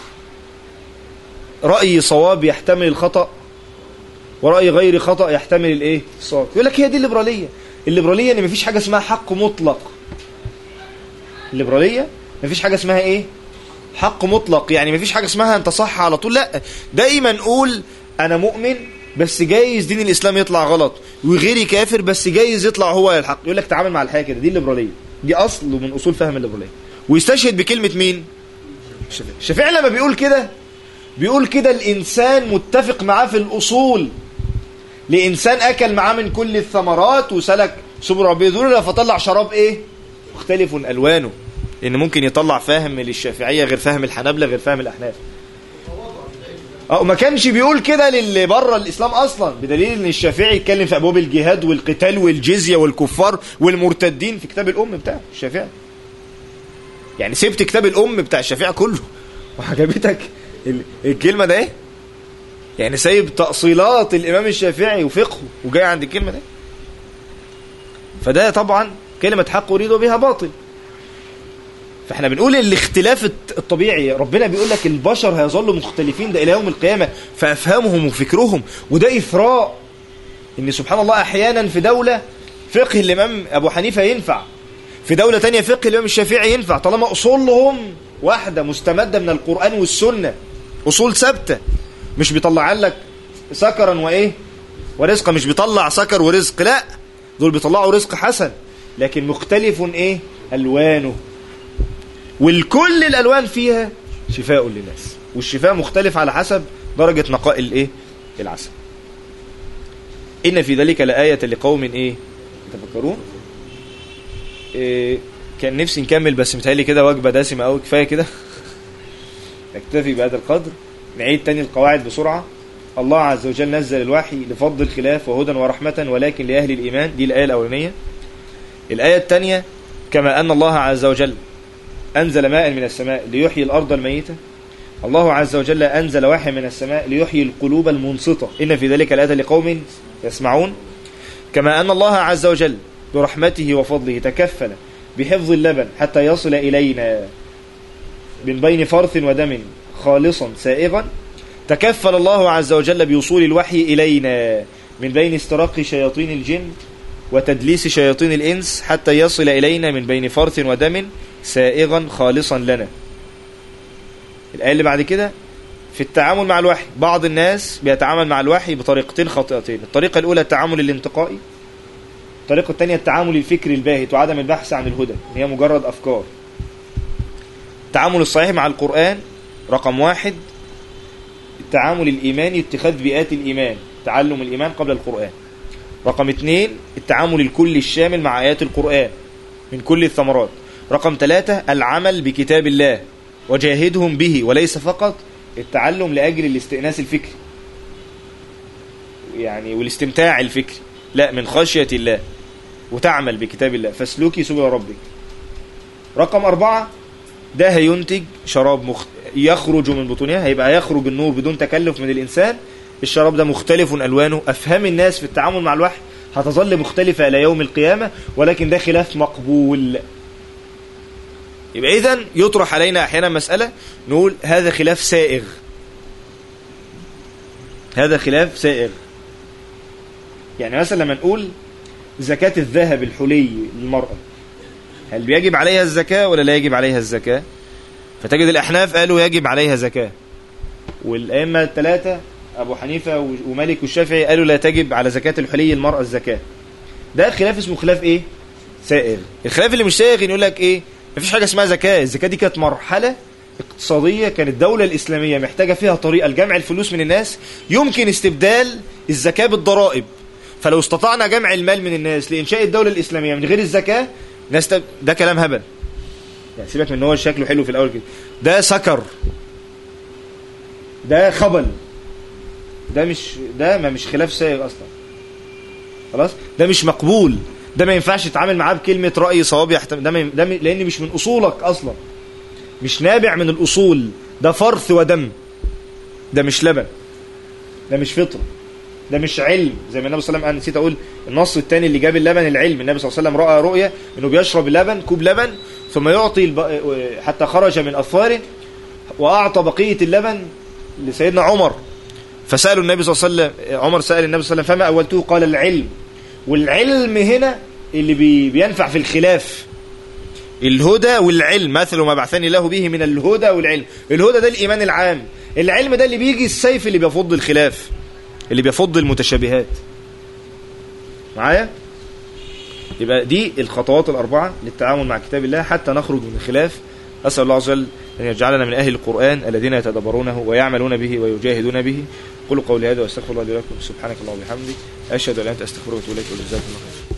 رأي صواب يحتمل الخطأ ورأي غير خطأ يحتمل الايه الصواب يقول لك هي دي الليبرالية الليبرالية ان مفيش حاجة اسمها حق مطلق الليبرالية مفيش حاجة اسمها ايه حق مطلق يعني مفيش حاجة اسمها انت صح على طول لا دايما نقول انا مؤمن بس جايز دين الاسلام يطلع غلط وغيري كافر بس جايز يطلع هو الحق يقول لك تعامل مع الحياة كده دي الليبرالية دي اصل من اصول فهم الليبرالية ويستشهد بكلمة مين الشافعي الشافعي لما بيقول كده بيقول كده الانسان متفق معاه في الاصول لإنسان أكل معاه من كل الثمرات وسلك سبل ربي ذللا فطلع شراب إيه مختلف ألوانه لان ممكن يطلع فاهم للشافعيه غير فاهم الحنابلة غير فاهم الاحناف اه ما كانش بيقول كده للي بره الاسلام اصلا بدليل ان الشافعي يتكلم في ابواب الجهاد والقتال والجزيه والكفار والمرتدين في كتاب الام بتاعه الشافعي يعني سبت كتاب الام بتاع الشافعي كله وعجبتك ال- الكلمه ده ايه يعني سايب تأصيلات الامام الشافعي وفقهه وجاي عند الكلمه دي فده طبعا كلمه حق اريد بها باطل فاحنا بنقول الاختلاف الط- الطبيعي ربنا بيقول لك البشر هيظلوا مختلفين ده الى يوم القيامه فافهامهم وفكرهم وده اثراء ان سبحان الله احيانا في دوله فقه الامام ابو حنيفه ينفع في دوله تانية فقه الامام الشافعي ينفع طالما اصولهم واحده مستمده من القران والسنه اصول ثابته مش بيطلع لك سكرا وايه ورزقا مش بيطلع سكر ورزق لا دول بيطلعوا رزق حسن لكن مختلف ايه الوانه والكل الالوان فيها شفاء للناس والشفاء مختلف على حسب درجه نقاء الايه العسل ان في ذلك لايه لقوم ايه يتفكرون إيه كان نفسي نكمل بس متهيألي كده وجبه دسمه قوي كفايه كده نكتفي بهذا القدر نعيد تاني القواعد بسرعه الله عز وجل نزل الوحي لفضل الخلاف وهدى ورحمه ولكن لاهل الايمان دي الايه الاولانيه الايه الثانيه كما ان الله عز وجل أنزل ماء من السماء ليحيي الأرض الميتة الله عز وجل أنزل وحي من السماء ليحيي القلوب المنصتة إن في ذلك الآية لقوم يسمعون كما أن الله عز وجل برحمته وفضله تكفل بحفظ اللبن حتى يصل إلينا من بين فرث ودم خالصا سائغا تكفل الله عز وجل بوصول الوحي إلينا من بين استراق شياطين الجن وتدليس شياطين الإنس حتى يصل إلينا من بين فرث ودم سائغا خالصا لنا الآية اللي بعد كده في التعامل مع الوحي بعض الناس بيتعامل مع الوحي بطريقتين خاطئتين الطريقة الأولى التعامل الانتقائي الطريقة الثانية التعامل الفكري الباهت وعدم البحث عن الهدى هي مجرد أفكار التعامل الصحيح مع القرآن رقم واحد التعامل الإيماني اتخاذ بيئات الإيمان تعلم الإيمان قبل القرآن رقم اثنين التعامل الكلي الشامل مع آيات القرآن من كل الثمرات رقم ثلاثة العمل بكتاب الله وجاهدهم به وليس فقط التعلم لأجل الاستئناس الفكري يعني والاستمتاع الفكري لا من خشية الله وتعمل بكتاب الله فاسلكي سبل ربك رقم أربعة ده هينتج شراب مخ... يخرج من بطونها هيبقى يخرج النور بدون تكلف من الإنسان الشراب ده مختلف ألوانه أفهام الناس في التعامل مع الوحي هتظل مختلفة إلى يوم القيامة ولكن ده خلاف مقبول يبقى إذا يطرح علينا أحيانا مسألة نقول هذا خلاف سائغ هذا خلاف سائغ يعني مثلا لما نقول زكاة الذهب الحلي للمرأة هل بيجب عليها الزكاة ولا لا يجب عليها الزكاة فتجد الأحناف قالوا يجب عليها زكاة والأئمة الثلاثة أبو حنيفة ومالك والشافعي قالوا لا تجب على زكاة الحلي المرأة الزكاة ده خلاف اسمه خلاف إيه سائغ الخلاف اللي مش سائغ يقول لك إيه مفيش حاجة اسمها زكاة الزكاة دي كانت مرحلة اقتصادية كانت الدولة الإسلامية محتاجة فيها طريقة لجمع الفلوس من الناس يمكن استبدال الزكاة بالضرائب فلو استطعنا جمع المال من الناس لإنشاء الدولة الإسلامية من غير الزكاة نستب... ده كلام هبل يعني سيبك من ان هو شكله حلو في الأول كده ده سكر ده خبل ده مش ده ما مش خلاف سائغ أصلا خلاص ده مش مقبول ده ما ينفعش تتعامل معاه بكلمة رأي صواب يحتمل ده, ما ي... ده م... لأن مش من أصولك أصلا مش نابع من الأصول ده فرث ودم ده مش لبن ده مش فطرة ده مش علم زي ما النبي صلى الله عليه وسلم انا نسيت اقول النص الثاني اللي جاب اللبن العلم النبي صلى الله عليه وسلم راى رؤيا انه بيشرب اللبن كوب لبن ثم يعطي الب... حتى خرج من اظفاره واعطى بقيه اللبن لسيدنا عمر فسالوا النبي صلى الله عليه وسلم عمر سال النبي صلى الله عليه وسلم فما اولته قال العلم والعلم هنا اللي بي... بينفع في الخلاف الهدى والعلم مثل ما بعثني الله به من الهدى والعلم الهدى ده الايمان العام العلم ده اللي بيجي السيف اللي بيفض الخلاف اللي بيفض المتشابهات معايا يبقى دي الخطوات الأربعة للتعامل مع كتاب الله حتى نخرج من الخلاف أسأل الله عز وجل أن يجعلنا من أهل القرآن الذين يتدبرونه ويعملون به ويجاهدون به قولوا قولي هذا واستغفر الله لي ولكم سبحانك اللهم وبحمدك أشهد أن لا إله إلا أنت أستغفرك وأتوب إليك وجزاكم الله خيرا